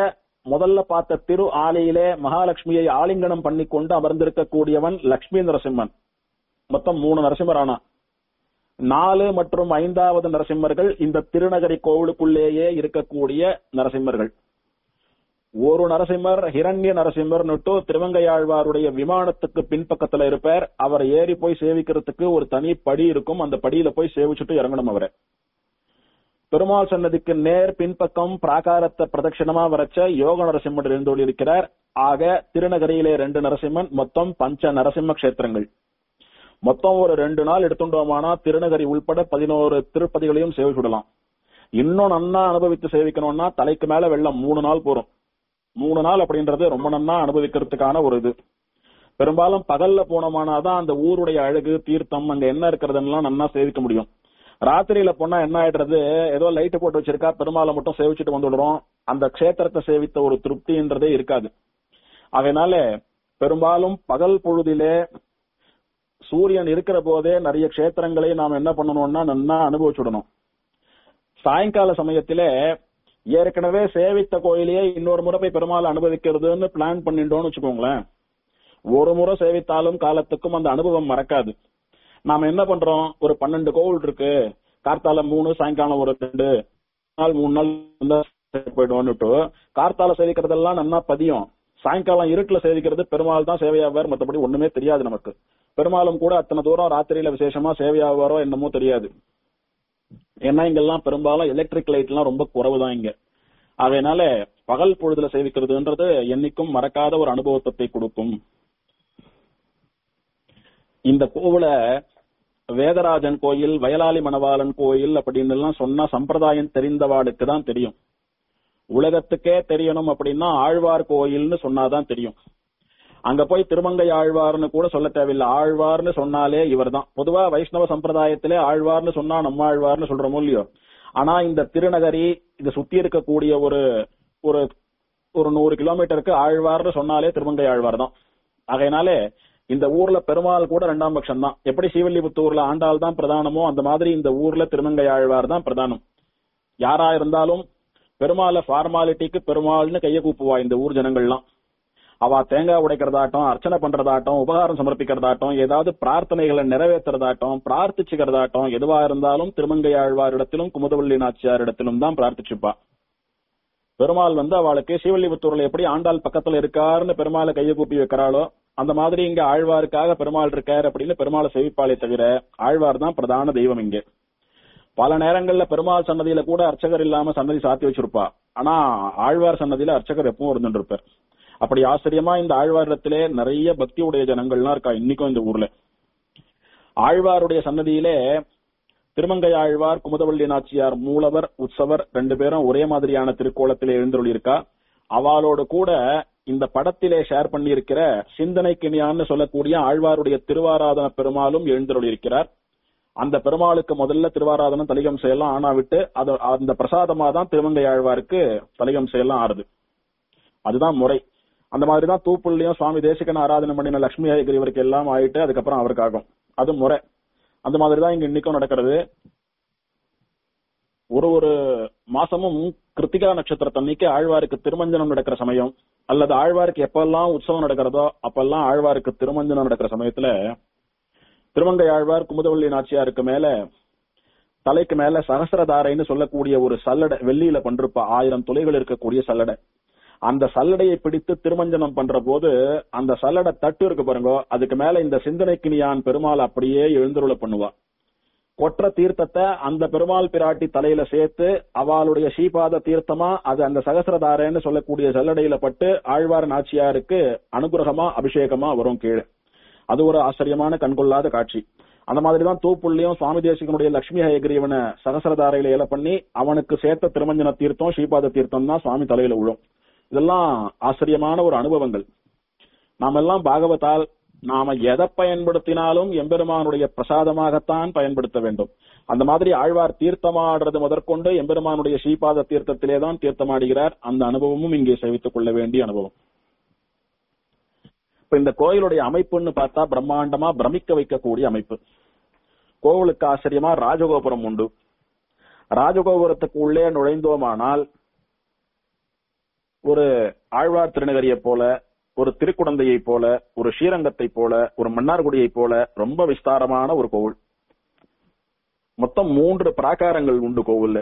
S1: முதல்ல பார்த்த திரு ஆலையிலே மகாலட்சுமியை ஆலிங்கனம் பண்ணி கொண்டு அமர்ந்திருக்கக்கூடியவன் லட்சுமி நரசிம்மன் மொத்தம் மூணு நரசிம்மர் ஆனா நாலு மற்றும் ஐந்தாவது நரசிம்மர்கள் இந்த திருநகரி கோவிலுக்குள்ளேயே இருக்கக்கூடிய நரசிம்மர்கள் ஒரு நரசிம்மர் ஹிரண்ய நரசிம்மர்னுட்டு திருவங்கையாழ்வாருடைய விமானத்துக்கு பின்பக்கத்துல இருப்பார் அவர் ஏறி போய் சேவிக்கிறதுக்கு ஒரு தனி படி இருக்கும் அந்த படியில போய் சேவிச்சுட்டு இறங்கணும் அவரை பெருமாள் சன்னதிக்கு நேர் பின்பக்கம் பிராகாரத்தை பிரதட்சிணமா வரைச்ச யோக நரசிம்மர் இருந்து இருக்கிறார் ஆக திருநகரியிலே ரெண்டு நரசிம்மன் மொத்தம் பஞ்ச நரசிம்ம கஷேத்திரங்கள் மொத்தம் ஒரு ரெண்டு நாள் எடுத்துட்டோமானா திருநகரி உள்பட பதினோரு திருப்பதிகளையும் சேவிச்சுடலாம் இன்னும் நன்னா அனுபவித்து சேவிக்கணும்னா தலைக்கு மேல வெள்ளம் மூணு நாள் போறோம் மூணு நாள் அப்படின்றது ரொம்ப நன்னா அனுபவிக்கிறதுக்கான ஒரு இது பெரும்பாலும் பகல்ல போனோமானாதான் அந்த ஊருடைய அழகு தீர்த்தம் அங்க என்ன இருக்கிறதுலாம் நன்னா சேவிக்க முடியும் ராத்திரியில போனா என்ன ஆயிடுறது ஏதோ லைட் போட்டு வச்சிருக்கா பெருமாளை மட்டும் சேவிச்சுட்டு வந்துடுறோம் அந்த க்ஷேத்திரத்தை சேவித்த ஒரு திருப்தின்றதே இருக்காது அதனால பெரும்பாலும் பகல் பொழுதிலே சூரியன் இருக்கிற போதே நிறைய க்ஷேத்திரங்களை நாம் என்ன பண்ணணும்னா நன்னா அனுபவிச்சுடணும் சாயங்கால சமயத்திலே ஏற்கனவே சேவித்த கோயிலையே இன்னொரு முறை போய் பெருமாள் அனுபவிக்கிறதுன்னு பிளான் பண்ணிட்டோம்னு வச்சுக்கோங்களேன் ஒரு முறை சேவித்தாலும் காலத்துக்கும் அந்த அனுபவம் மறக்காது நாம என்ன பண்றோம் ஒரு பன்னெண்டு கோவில் இருக்கு கார்த்தால மூணு சாயங்காலம் ஒரு ரெண்டு நாள் மூணு நாள் போயிடுவோம்னுட்டு கார்த்தால சேவிக்கிறதெல்லாம் நன்னா பதியும் சாயங்காலம் இருட்டுல சேவிக்கிறது பெருமாள் தான் சேவையாவார் மற்றபடி ஒண்ணுமே தெரியாது நமக்கு பெருமாளும் கூட அத்தனை தூரம் ராத்திரியில விசேஷமா சேவையாவாரோ என்னமோ தெரியாது ஏன்னா இங்கெல்லாம் பெரும்பாலும் எலக்ட்ரிக் லைட் எல்லாம் ரொம்ப குறைவு தான் இங்க அதனால பகல் பொழுதுல சேவிக்கிறதுன்றது என்னைக்கும் மறக்காத ஒரு அனுபவத்தை கொடுக்கும் இந்த கோவில வேதராஜன் கோயில் வயலாளி மணவாளன் கோயில் அப்படின்னு எல்லாம் சொன்னா சம்பிரதாயம் தெரிந்தவாளுக்கு தான் தெரியும் உலகத்துக்கே தெரியணும் அப்படின்னா ஆழ்வார் கோயில்னு சொன்னாதான் தெரியும் அங்க போய் திருமங்கை ஆழ்வார்னு கூட சொல்ல தேவையில்லை ஆழ்வார்னு சொன்னாலே இவர்தான் பொதுவா வைஷ்ணவ சம்பிரதாயத்திலே ஆழ்வார்னு சொன்னா நம்ம ஆழ்வார்னு சொல்றோமோ இல்லையோ ஆனா இந்த திருநகரி இத சுத்தி இருக்கக்கூடிய ஒரு ஒரு ஒரு நூறு கிலோமீட்டருக்கு ஆழ்வார்னு சொன்னாலே திருமங்கை ஆழ்வார் தான் ஆகையினாலே இந்த ஊர்ல பெருமாள் கூட ரெண்டாம் பட்சம் தான் எப்படி ஸ்ரீவில்லிபுத்தூர்ல ஆண்டாள் தான் பிரதானமோ அந்த மாதிரி இந்த ஊர்ல திருமங்கை ஆழ்வார் தான் பிரதானம் யாரா இருந்தாலும் பெருமாளை ஃபார்மாலிட்டிக்கு பெருமாள்னு கைய கூப்புவா இந்த ஊர் ஜனங்கள்லாம் அவ தேங்காய் உடைக்கிறதாட்டம் அர்ச்சனை பண்றதாட்டம் உபகாரம் சமர்ப்பிக்கிறதாட்டம் ஏதாவது பிரார்த்தனைகளை நிறைவேற்றுறதாட்டம் பிரார்த்திச்சுக்கிறதாட்டம் எதுவா இருந்தாலும் திருமங்கை ஆழ்வாரிடத்திலும் குமுதவள்ளி நாச்சியார் இடத்திலும் தான் பிரார்த்திச்சுப்பா பெருமாள் வந்து அவளுக்கு ஸ்ரீவில்லிபுத்தூர்ல எப்படி ஆண்டாள் பக்கத்துல இருக்காருன்னு பெருமாளை கையை கூப்பி வைக்கிறாளோ அந்த மாதிரி இங்க ஆழ்வாருக்காக பெருமாள் இருக்காரு அப்படின்னு பெருமாளை செவிப்பாளே தவிர ஆழ்வார் தான் பிரதான தெய்வம் இங்க பல நேரங்கள்ல பெருமாள் சன்னதியில கூட அர்ச்சகர் இல்லாம சன்னதி சாத்தி வச்சிருப்பா ஆனா ஆழ்வார் சன்னதியில அர்ச்சகர் எப்பவும் இருந்துட்டு இருப்பார் அப்படி ஆச்சரியமா இந்த ஆழ்வாரிடத்திலே நிறைய பக்தி உடைய ஜனங்கள்லாம் இருக்கா இன்னைக்கும் இந்த ஊர்ல ஆழ்வாருடைய சன்னதியிலே திருமங்கை ஆழ்வார் குமுதவள்ளி நாச்சியார் மூலவர் உற்சவர் ரெண்டு பேரும் ஒரே மாதிரியான திருக்கோலத்திலே எழுந்தருளியிருக்கா அவளோடு கூட இந்த படத்திலே ஷேர் பண்ணியிருக்கிற சிந்தனைக்கிணியான்னு சொல்லக்கூடிய ஆழ்வாருடைய திருவாராதன பெருமாளும் எழுந்தருளியிருக்கிறார் அந்த பெருமாளுக்கு முதல்ல திருவாராதனம் தலிகம் செய்யலாம் ஆனா விட்டு அது அந்த பிரசாதமா தான் திருமங்கை ஆழ்வாருக்கு தலிகம் செய்யலாம் ஆறுது அதுதான் முறை அந்த மாதிரிதான் தூப்புள்ளியும் சுவாமி தேசிகன் ஆராதனை பண்ணின லட்சுமி ஐகிரிவருக்கு எல்லாம் ஆயிட்டு அதுக்கப்புறம் அவருக்கு ஆகும் அது முறை அந்த மாதிரிதான் இங்க இன்னைக்கும் நடக்கிறது ஒரு ஒரு மாசமும் கிருத்திகா நட்சத்திரத்தன்னைக்கு ஆழ்வாருக்கு திருமஞ்சனம் நடக்கிற சமயம் அல்லது ஆழ்வாருக்கு எப்பெல்லாம் உற்சவம் நடக்கிறதோ அப்பெல்லாம் ஆழ்வாருக்கு திருமஞ்சனம் நடக்கிற சமயத்துல திருமங்கை ஆழ்வார் குமுதவள்ளி நாச்சியாருக்கு மேல தலைக்கு மேல சகசரதாரைன்னு சொல்லக்கூடிய ஒரு சல்லடை வெள்ளியில பண்றப்ப ஆயிரம் துளைகள் இருக்கக்கூடிய சல்லடை அந்த சல்லடையை பிடித்து திருமஞ்சனம் பண்ற போது அந்த சல்லடை தட்டு இருக்கு பாருங்க அதுக்கு மேல இந்த சிந்தனைக்கினியான் பெருமாள் அப்படியே எழுந்துருள பண்ணுவா கொற்ற தீர்த்தத்தை அந்த பெருமாள் பிராட்டி தலையில சேர்த்து அவளுடைய ஸ்ரீபாத தீர்த்தமா அது அந்த சகசரதாரன்னு சொல்லக்கூடிய சல்லடையில பட்டு ஆழ்வார் நாச்சியாருக்கு அனுகிரகமா அபிஷேகமா வரும் கீழே அது ஒரு ஆச்சரியமான கண்கொள்ளாத காட்சி அந்த மாதிரிதான் தூப்புள்ளியும் சுவாமி தேசிகனுடைய லட்சுமி ஹயகிரியவனை சகசரதாரையில இல பண்ணி அவனுக்கு சேர்த்த திருமஞ்சன தீர்த்தம் ஸ்ரீபாத தீர்த்தம் தான் சுவாமி தலையில விழும் இதெல்லாம் ஆச்சரியமான ஒரு அனுபவங்கள் நாம எல்லாம் பாகவதால் நாம எதை பயன்படுத்தினாலும் எம்பெருமானுடைய பிரசாதமாகத்தான் பயன்படுத்த வேண்டும் அந்த மாதிரி ஆழ்வார் தீர்த்தமாடுறது முதற்கொண்டு எம்பெருமானுடைய ஸ்ரீபாத தீர்த்தத்திலே தான் தீர்த்தமாடுகிறார் அந்த அனுபவமும் இங்கே சேவித்துக் கொள்ள வேண்டிய அனுபவம் இப்ப இந்த கோயிலுடைய அமைப்புன்னு பார்த்தா பிரம்மாண்டமா பிரமிக்க வைக்கக்கூடிய அமைப்பு கோவிலுக்கு ஆச்சரியமா ராஜகோபுரம் உண்டு ராஜகோபுரத்துக்கு உள்ளே நுழைந்தோமானால் ஒரு ஆழ்வார் திருநகரியை போல ஒரு திருக்குடந்தையை போல ஒரு ஸ்ரீரங்கத்தை போல ஒரு மன்னார்குடியை போல ரொம்ப விஸ்தாரமான ஒரு கோவில் மொத்தம் மூன்று பிராகாரங்கள் உண்டு கோவில்ல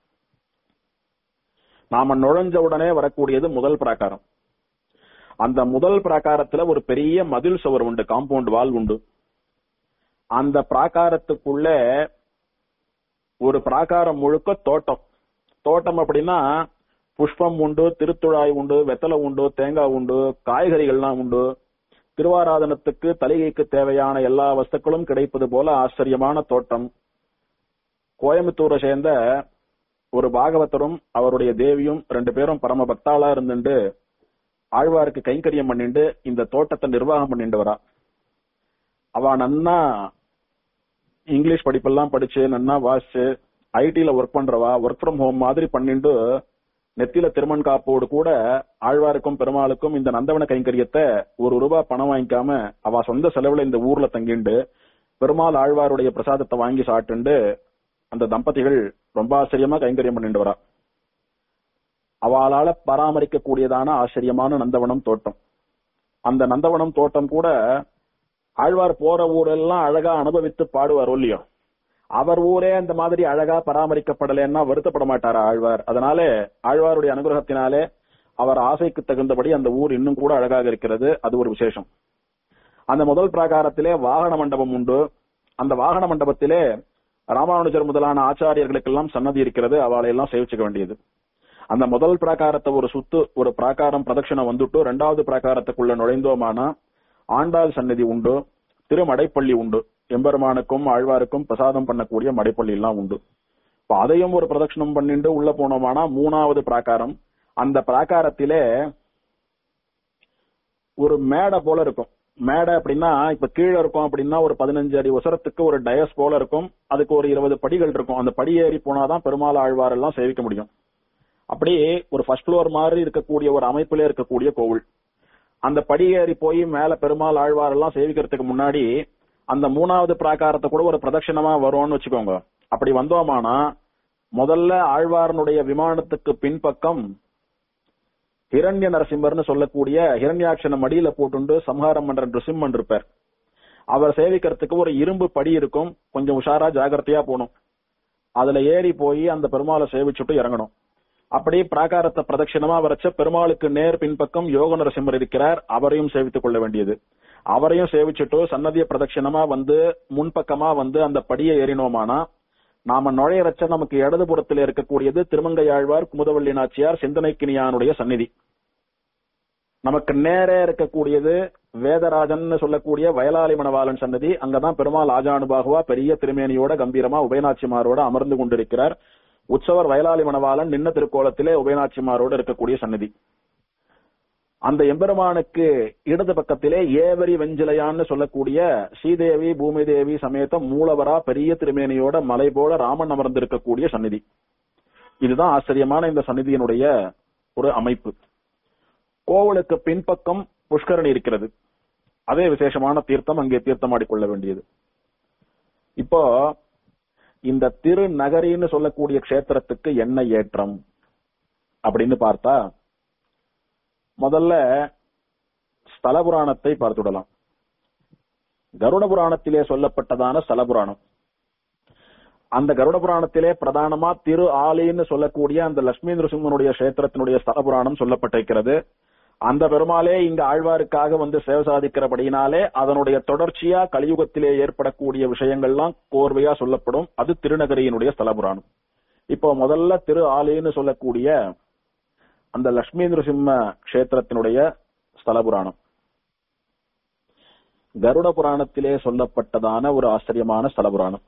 S1: நாம நுழைஞ்ச உடனே வரக்கூடியது முதல் பிராகாரம் அந்த முதல் பிராகாரத்துல ஒரு பெரிய மதில் சுவர் உண்டு காம்பவுண்ட் வால் உண்டு அந்த பிராகாரத்துக்குள்ள ஒரு பிராகாரம் முழுக்க தோட்டம் தோட்டம் அப்படின்னா புஷ்பம் உண்டு திருத்துழாய் உண்டு வெத்தலை உண்டு தேங்காய் உண்டு காய்கறிகள்லாம் உண்டு திருவாராதனத்துக்கு தலிகைக்கு தேவையான எல்லா வஸ்துக்களும் கிடைப்பது போல ஆச்சரியமான தோட்டம் கோயம்புத்தூரை சேர்ந்த ஒரு பாகவதரும் அவருடைய தேவியும் ரெண்டு பேரும் பரம பக்தாளா இருந்துட்டு ஆழ்வாருக்கு கைங்கரியம் பண்ணிட்டு இந்த தோட்டத்தை நிர்வாகம் பண்ணிட்டு வரா அவ நன்னா இங்கிலீஷ் படிப்பெல்லாம் படிச்சு நன்னா வாசிச்சு ஐடில ஒர்க் பண்றவா ஒர்க் ஃப்ரம் ஹோம் மாதிரி பண்ணிட்டு நெத்தில திருமண் காப்போடு கூட ஆழ்வாருக்கும் பெருமாளுக்கும் இந்த நந்தவன கைங்கரியத்தை ஒரு ரூபாய் பணம் வாங்கிக்காம அவ சொந்த செலவுல இந்த ஊர்ல தங்கிண்டு பெருமாள் ஆழ்வாருடைய பிரசாதத்தை வாங்கி சாப்பிட்டுண்டு அந்த தம்பதிகள் ரொம்ப ஆச்சரியமா கைங்கரியம் பண்ணிட்டு வரா அவளால பராமரிக்க கூடியதான ஆச்சரியமான நந்தவனம் தோட்டம் அந்த நந்தவனம் தோட்டம் கூட ஆழ்வார் போற ஊரெல்லாம் அழகா அனுபவித்து பாடுவார் இல்லையோ அவர் ஊரே அந்த மாதிரி அழகா பராமரிக்கப்படலைன்னா வருத்தப்பட மாட்டாரா ஆழ்வார் அதனால ஆழ்வாருடைய அனுகிரகத்தினாலே அவர் ஆசைக்கு தகுந்தபடி அந்த ஊர் இன்னும் கூட அழகாக இருக்கிறது அது ஒரு விசேஷம் அந்த முதல் பிராகாரத்திலே வாகன மண்டபம் உண்டு அந்த வாகன மண்டபத்திலே ராமானுஜர் முதலான ஆச்சாரியர்களுக்கெல்லாம் சன்னதி இருக்கிறது அவளை எல்லாம் சேவிச்சுக்க வேண்டியது அந்த முதல் பிராகாரத்தை ஒரு சுத்து ஒரு பிராகாரம் பிரதட்சணம் வந்துட்டு ரெண்டாவது பிராகாரத்துக்குள்ள நுழைந்தோமானா ஆண்டாள் சன்னதி உண்டு திருமடைப்பள்ளி உண்டு எம்பெருமானுக்கும் ஆழ்வாருக்கும் பிரசாதம் பண்ணக்கூடிய மடைப்பள்ளி எல்லாம் உண்டு இப்ப அதையும் ஒரு பிரதட்சணம் பண்ணிட்டு உள்ள போனோமானா மூணாவது பிராகாரம் அந்த பிராகாரத்திலே ஒரு மேடை போல இருக்கும் மேடை அப்படின்னா இப்ப கீழே இருக்கும் அப்படின்னா ஒரு பதினஞ்சு அடி உசரத்துக்கு ஒரு டயஸ் போல இருக்கும் அதுக்கு ஒரு இருபது படிகள் இருக்கும் அந்த படி ஏறி போனாதான் பெருமாள் ஆழ்வார் எல்லாம் சேவிக்க முடியும் அப்படியே ஒரு ஃபர்ஸ்ட் ஃப்ளோர் மாதிரி இருக்கக்கூடிய ஒரு அமைப்பிலே இருக்கக்கூடிய கோவில் அந்த படி ஏறி போய் மேல பெருமாள் ஆழ்வார் எல்லாம் சேவிக்கிறதுக்கு முன்னாடி அந்த மூணாவது பிராகாரத்தை கூட ஒரு பிரதட்சணமா வரும்னு வச்சுக்கோங்க அப்படி வந்தோமானா முதல்ல ஆழ்வாரனுடைய விமானத்துக்கு பின்பக்கம் ஹிரண்ய நரசிம்மர்னு சொல்லக்கூடிய ஹிரண்யாட்சனை மடியில போட்டுண்டு சம்ஹாரம் பண்ற நிருசிம்மன் இருப்பார் அவர் சேவிக்கிறதுக்கு ஒரு இரும்பு படி இருக்கும் கொஞ்சம் உஷாரா ஜாகிரதையா போகணும் அதுல ஏறி போய் அந்த பெருமாளை சேவிச்சுட்டு இறங்கணும் அப்படி பிராகாரத்தை பிரதட்சிணமா வரைச்ச பெருமாளுக்கு நேர் பின்பக்கம் யோக நரசிம்மர் இருக்கிறார் அவரையும் சேவித்துக் கொள்ள வேண்டியது அவரையும் சேவிச்சுட்டு சன்னதிய பிரதட்சிணமா வந்து முன்பக்கமா வந்து அந்த படியை ஏறினோமானா நாம நுழையறச்ச நமக்கு இடதுபுறத்தில் இருக்கக்கூடியது திருமங்கையாழ்வார் குமுதவள்ளி நாச்சியார் சிந்தனைக்கினியானுடைய சந்நிதி நமக்கு நேரே இருக்கக்கூடியது வேதராஜன் சொல்லக்கூடிய வயலாளி மணவாளன் சன்னதி அங்கதான் பெருமாள் ஆஜானுபாகுவா பெரிய திருமேனியோட கம்பீரமா உபயநாச்சிமாரோட அமர்ந்து கொண்டிருக்கிறார் உற்சவர் வயலாளி மணவாளன் நின்ன திருக்கோலத்திலே உபயநாச்சிமாரோடு இருக்கக்கூடிய சன்னதி அந்த எம்பெருமானுக்கு இடது பக்கத்திலே ஏவரி வெஞ்சிலையான்னு சொல்லக்கூடிய ஸ்ரீதேவி பூமிதேவி சமேத மூலவரா பெரிய திருமேனியோட மலை போல ராமன் அமர்ந்திருக்கக்கூடிய சந்நிதி இதுதான் ஆச்சரியமான இந்த சந்நிதியினுடைய ஒரு அமைப்பு கோவிலுக்கு பின்பக்கம் புஷ்கரணி இருக்கிறது அதே விசேஷமான தீர்த்தம் அங்கே தீர்த்தமாடிக்கொள்ள வேண்டியது இப்போ இந்த திருநகரின்னு சொல்லக்கூடிய க்ஷேத்திரத்துக்கு என்ன ஏற்றம் அப்படின்னு பார்த்தா முதல்ல ஸ்தல புராணத்தை பார்த்துடலாம் கருட புராணத்திலே சொல்லப்பட்டதான ஸ்தல புராணம் அந்த கருட புராணத்திலே பிரதானமா திரு ஆலின்னு சொல்லக்கூடிய அந்த லட்சுமி நரசிம்மனுடைய கஷேத்திரத்தினுடைய ஸ்தல புராணம் சொல்லப்பட்டிருக்கிறது அந்த பெருமாளே இங்க ஆழ்வாருக்காக வந்து சேவை சாதிக்கிறபடியினாலே அதனுடைய தொடர்ச்சியா கலியுகத்திலே ஏற்படக்கூடிய விஷயங்கள்லாம் கோர்வையா சொல்லப்படும் அது திருநகரியினுடைய ஸ்தல புராணம் இப்போ முதல்ல திரு ஆலின்னு சொல்லக்கூடிய அந்த லட்சுமி நரசிம்ம கஷேத்திரத்தினுடைய ஸ்தல புராணம் கருட புராணத்திலே சொல்லப்பட்டதான ஒரு ஆச்சரியமான ஸ்தல புராணம்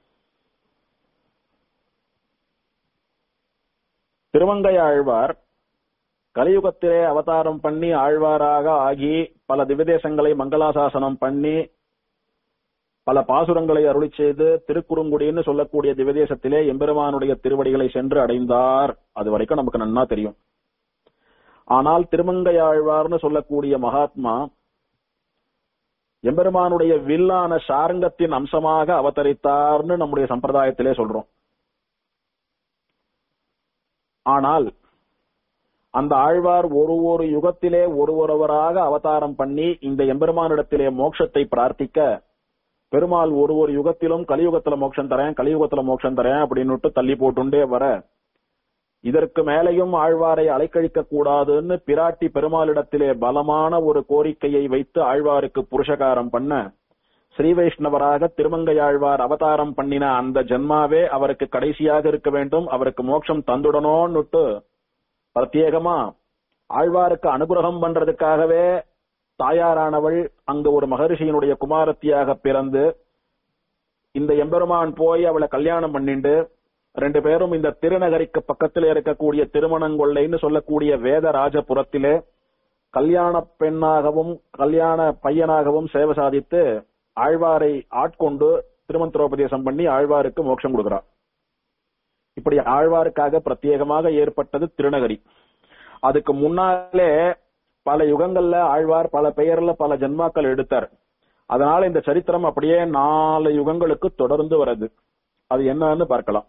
S1: திருமங்கை ஆழ்வார் கலியுகத்திலே அவதாரம் பண்ணி ஆழ்வாராக ஆகி பல திவ்யதேசங்களை மங்களாசாசனம் பண்ணி பல பாசுரங்களை அருளி செய்து திருக்குறுங்குடின்னு சொல்லக்கூடிய திவ்யதேசத்திலே எம்பெருமானுடைய திருவடிகளை சென்று அடைந்தார் அது வரைக்கும் நமக்கு நன்னா தெரியும் ஆனால் திருமங்கையாழ்வார்னு சொல்லக்கூடிய மகாத்மா எம்பெருமானுடைய வில்லான சாரங்கத்தின் அம்சமாக அவதரித்தார்னு நம்முடைய சம்பிரதாயத்திலே சொல்றோம் ஆனால் அந்த ஆழ்வார் ஒரு ஒரு யுகத்திலே ஒரு ஒருவராக அவதாரம் பண்ணி இந்த எம்பெருமானிடத்திலே மோட்சத்தை பிரார்த்திக்க பெருமாள் ஒரு ஒரு யுகத்திலும் கலியுகத்துல மோட்சம் தரேன் கலியுகத்துல மோட்சம் தரேன் அப்படின்னு தள்ளி போட்டுண்டே வர இதற்கு மேலையும் ஆழ்வாரை அலைக்கழிக்க கூடாதுன்னு பிராட்டி பெருமாளிடத்திலே பலமான ஒரு கோரிக்கையை வைத்து ஆழ்வாருக்கு புருஷகாரம் பண்ண ஸ்ரீ வைஷ்ணவராக திருமங்கையாழ்வார் அவதாரம் பண்ணின அந்த ஜென்மாவே அவருக்கு கடைசியாக இருக்க வேண்டும் அவருக்கு மோட்சம் தந்துடணும்னுட்டு பிரத்யேகமா ஆழ்வாருக்கு அனுகிரகம் பண்றதுக்காகவே தாயாரானவள் அங்கு ஒரு மகரிஷியினுடைய குமாரத்தியாக பிறந்து இந்த எம்பெருமான் போய் அவளை கல்யாணம் பண்ணிண்டு ரெண்டு பேரும் இந்த திருநகரிக்கு பக்கத்தில் இருக்கக்கூடிய திருமணங்கொள்ளைன்னு சொல்லக்கூடிய வேதராஜபுரத்திலே கல்யாண பெண்ணாகவும் கல்யாண பையனாகவும் சேவை சாதித்து ஆழ்வாரை ஆட்கொண்டு திருமந்திரோபதேசம் பண்ணி ஆழ்வாருக்கு மோட்சம் கொடுக்கிறார் இப்படி ஆழ்வாருக்காக பிரத்யேகமாக ஏற்பட்டது திருநகரி அதுக்கு முன்னாலே பல யுகங்கள்ல ஆழ்வார் பல பெயர்ல பல ஜென்மாக்கள் எடுத்தார் அதனால இந்த சரித்திரம் அப்படியே நாலு யுகங்களுக்கு தொடர்ந்து வருது அது என்னன்னு பார்க்கலாம்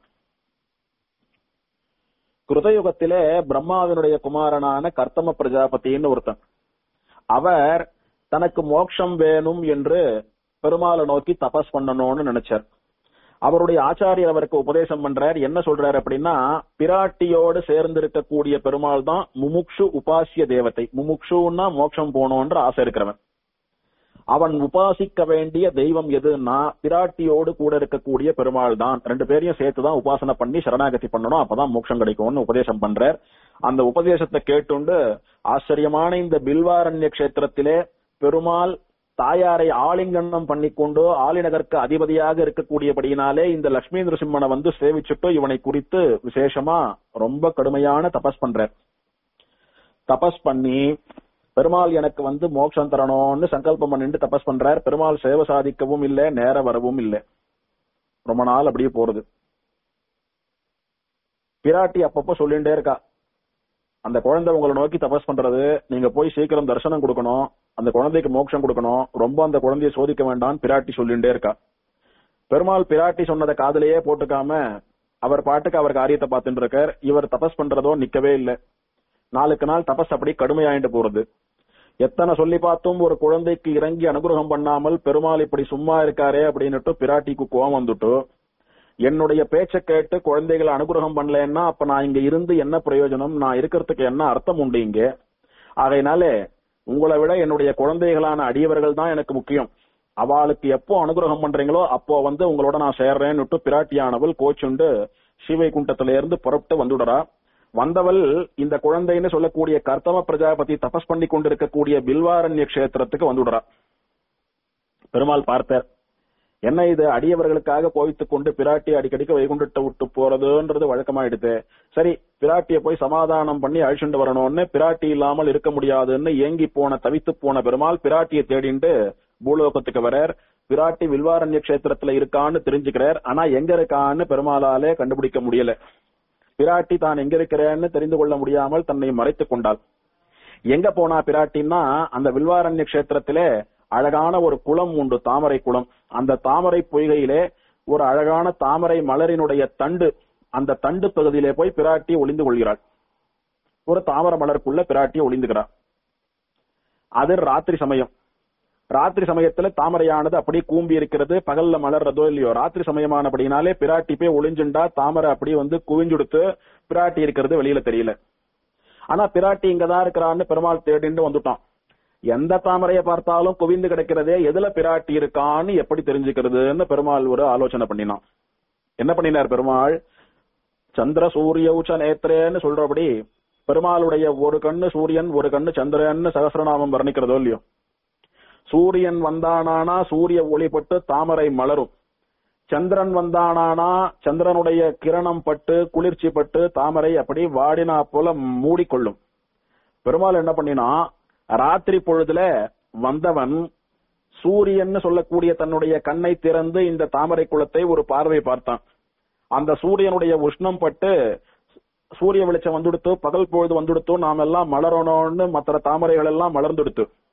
S1: கிருதயுகத்திலே பிரம்மாவினுடைய குமாரனான கர்த்தம பிரஜாபதின்னு ஒருத்தன் அவர் தனக்கு மோட்சம் வேணும் என்று பெருமாளை நோக்கி தபஸ் பண்ணணும்னு நினைச்சார் அவருடைய ஆச்சாரியர் அவருக்கு உபதேசம் பண்றார் என்ன சொல்றாரு அப்படின்னா பிராட்டியோடு சேர்ந்து இருக்கக்கூடிய பெருமாள் தான் முமுக்ஷு உபாசிய தேவதை முமுக்ஷுன்னா மோட்சம் போகணும்ன்ற ஆசை இருக்கிறவன் அவன் உபாசிக்க வேண்டிய தெய்வம் எதுன்னா பிராட்டியோடு கூட இருக்கக்கூடிய பெருமாள் தான் ரெண்டு பேரையும் சேர்த்துதான் உபாசனை பண்ணி சரணாகதி பண்ணணும் அப்பதான் மோட்சம் கிடைக்கும்னு உபதேசம் பண்றார் அந்த உபதேசத்தை கேட்டுண்டு ஆச்சரியமான இந்த பில்வாரண்ய கஷேத்திரத்திலே பெருமாள் தாயாரை ஆலிங்கனம் பண்ணிக்கொண்டு ஆலிநகருக்கு அதிபதியாக இருக்கக்கூடியபடியினாலே இந்த லட்சுமி நரசிம்மனை வந்து சேவிச்சுட்டு இவனை குறித்து விசேஷமா ரொம்ப கடுமையான தபஸ் பண்றார் தபஸ் பண்ணி பெருமாள் எனக்கு வந்து மோட்சம் தரணும்னு சங்கல்பம் பண்ணிட்டு தபஸ் பண்றார் பெருமாள் சேவை சாதிக்கவும் இல்லை நேர வரவும் இல்லை ரொம்ப நாள் அப்படியே போறது பிராட்டி அப்பப்போ சொல்லிட்டே இருக்கா அந்த குழந்தை உங்களை நோக்கி தபஸ் பண்றது நீங்க போய் சீக்கிரம் தரிசனம் கொடுக்கணும் அந்த குழந்தைக்கு மோட்சம் கொடுக்கணும் ரொம்ப அந்த குழந்தைய சோதிக்க வேண்டாம் பிராட்டி சொல்லிட்டே இருக்கா பெருமாள் பிராட்டி சொன்னதை காதலையே போட்டுக்காம அவர் பாட்டுக்கு அவர் காரியத்தை பார்த்துட்டு இருக்கார் இவர் தபஸ் பண்றதோ நிக்கவே இல்லை நாளுக்கு நாள் தபஸ் அப்படி கடுமையாயிட்டு போறது எத்தனை சொல்லி பார்த்தும் ஒரு குழந்தைக்கு இறங்கி அனுகிரகம் பண்ணாமல் பெருமாள் இப்படி சும்மா இருக்காரே அப்படின்னுட்டு பிராட்டிக்கு கோவம் வந்துட்டு என்னுடைய பேச்ச கேட்டு குழந்தைகளை அனுகிரகம் பண்ணலன்னா அப்ப நான் இங்க இருந்து என்ன பிரயோஜனம் நான் இருக்கிறதுக்கு என்ன அர்த்தம் உண்டு இங்க ஆகையினாலே உங்களை விட என்னுடைய குழந்தைகளான அடியவர்கள் தான் எனக்கு முக்கியம் அவளுக்கு எப்போ அனுகிரகம் பண்றீங்களோ அப்போ வந்து உங்களோட நான் சேர்றேன்னுட்டு பிராட்டியானவள் கோச்சுண்டு ஸ்ரீவைகுண்டத்தில இருந்து புறப்பட்டு வந்துடுறா வந்தவள் இந்த குழந்தைன்னு சொல்லக்கூடிய கர்த்தம பிரஜாபதி தபஸ் பண்ணி கொண்டிருக்கக்கூடிய பில்வாரண்ய கஷேத்திரத்துக்கு வந்துடுறா பெருமாள் பார்த்தார் என்ன இது அடியவர்களுக்காக கோவித்துக் கொண்டு பிராட்டி அடிக்கடிக்கு வைகுண்டத்தை விட்டு போறதுன்றது வழக்கமாயிடுது சரி பிராட்டியை போய் சமாதானம் பண்ணி அழிச்சுண்டு வரணும்னு பிராட்டி இல்லாமல் இருக்க முடியாதுன்னு ஏங்கி போன தவித்து போன பெருமாள் பிராட்டியை தேடிண்டு பூலோகத்துக்கு வரார் பிராட்டி வில்வாரண்ய கஷேத்திரத்துல இருக்கான்னு தெரிஞ்சுக்கிறார் ஆனா எங்க இருக்கான்னு பெருமாளாலே கண்டுபிடிக்க முடியல பிராட்டி தான் எங்க இருக்கிறேன்னு தெரிந்து கொள்ள முடியாமல் தன்னை மறைத்துக் கொண்டாள் எங்க போனா பிராட்டின்னா அந்த வில்வாரண்ய கஷேத்திரத்திலே அழகான ஒரு குளம் உண்டு தாமரை குளம் அந்த தாமரை பொய்கையிலே ஒரு அழகான தாமரை மலரினுடைய தண்டு அந்த தண்டு பகுதியிலே போய் பிராட்டி ஒளிந்து கொள்கிறாள் ஒரு தாமரை மலருக்குள்ள பிராட்டி ஒளிந்துகிறார் அது ராத்திரி சமயம் ராத்திரி சமயத்துல தாமரையானது அப்படியே கூம்பி இருக்கிறது பகல்ல மலர்றதோ இல்லையோ ராத்திரி சமயமானபடினாலே பிராட்டி போய் ஒளிஞ்சுண்டா தாமரை அப்படியே வந்து குவிஞ்சுடுத்து பிராட்டி இருக்கிறது வெளியில தெரியல ஆனா பிராட்டி இங்கதான் இருக்கிறான்னு பெருமாள் தேடிண்டு வந்துட்டான் எந்த தாமரையை பார்த்தாலும் குவிந்து கிடக்கிறதே எதுல பிராட்டி இருக்கான்னு எப்படி தெரிஞ்சுக்கிறதுன்னு பெருமாள் ஒரு ஆலோசனை பண்ணினான் என்ன பண்ணினார் பெருமாள் சந்திர சூரிய உச்ச நேத்திரேன்னு சொல்றபடி பெருமாளுடைய ஒரு கண்ணு சூரியன் ஒரு கண்ணு சந்திரன்னு சகசிரநாமம் வர்ணிக்கிறதோ இல்லையோ சூரியன் வந்தானானா சூரிய ஒளிப்பட்டு தாமரை மலரும் சந்திரன் வந்தானானா சந்திரனுடைய கிரணம் பட்டு குளிர்ச்சி பட்டு தாமரை அப்படி வாடினா போல மூடிக்கொள்ளும் பெருமாள் என்ன பண்ணினா ராத்திரி பொழுதுல வந்தவன் சூரியன் சொல்லக்கூடிய தன்னுடைய கண்ணை திறந்து இந்த தாமரை குளத்தை ஒரு பார்வை பார்த்தான் அந்த சூரியனுடைய உஷ்ணம் பட்டு சூரிய வெளிச்சம் வந்துடுத்து பகல் பொழுது வந்துடுத்து நாம் எல்லாம் மலரணும்னு மற்ற தாமரைகள் எல்லாம் மலர்ந்துடுத்து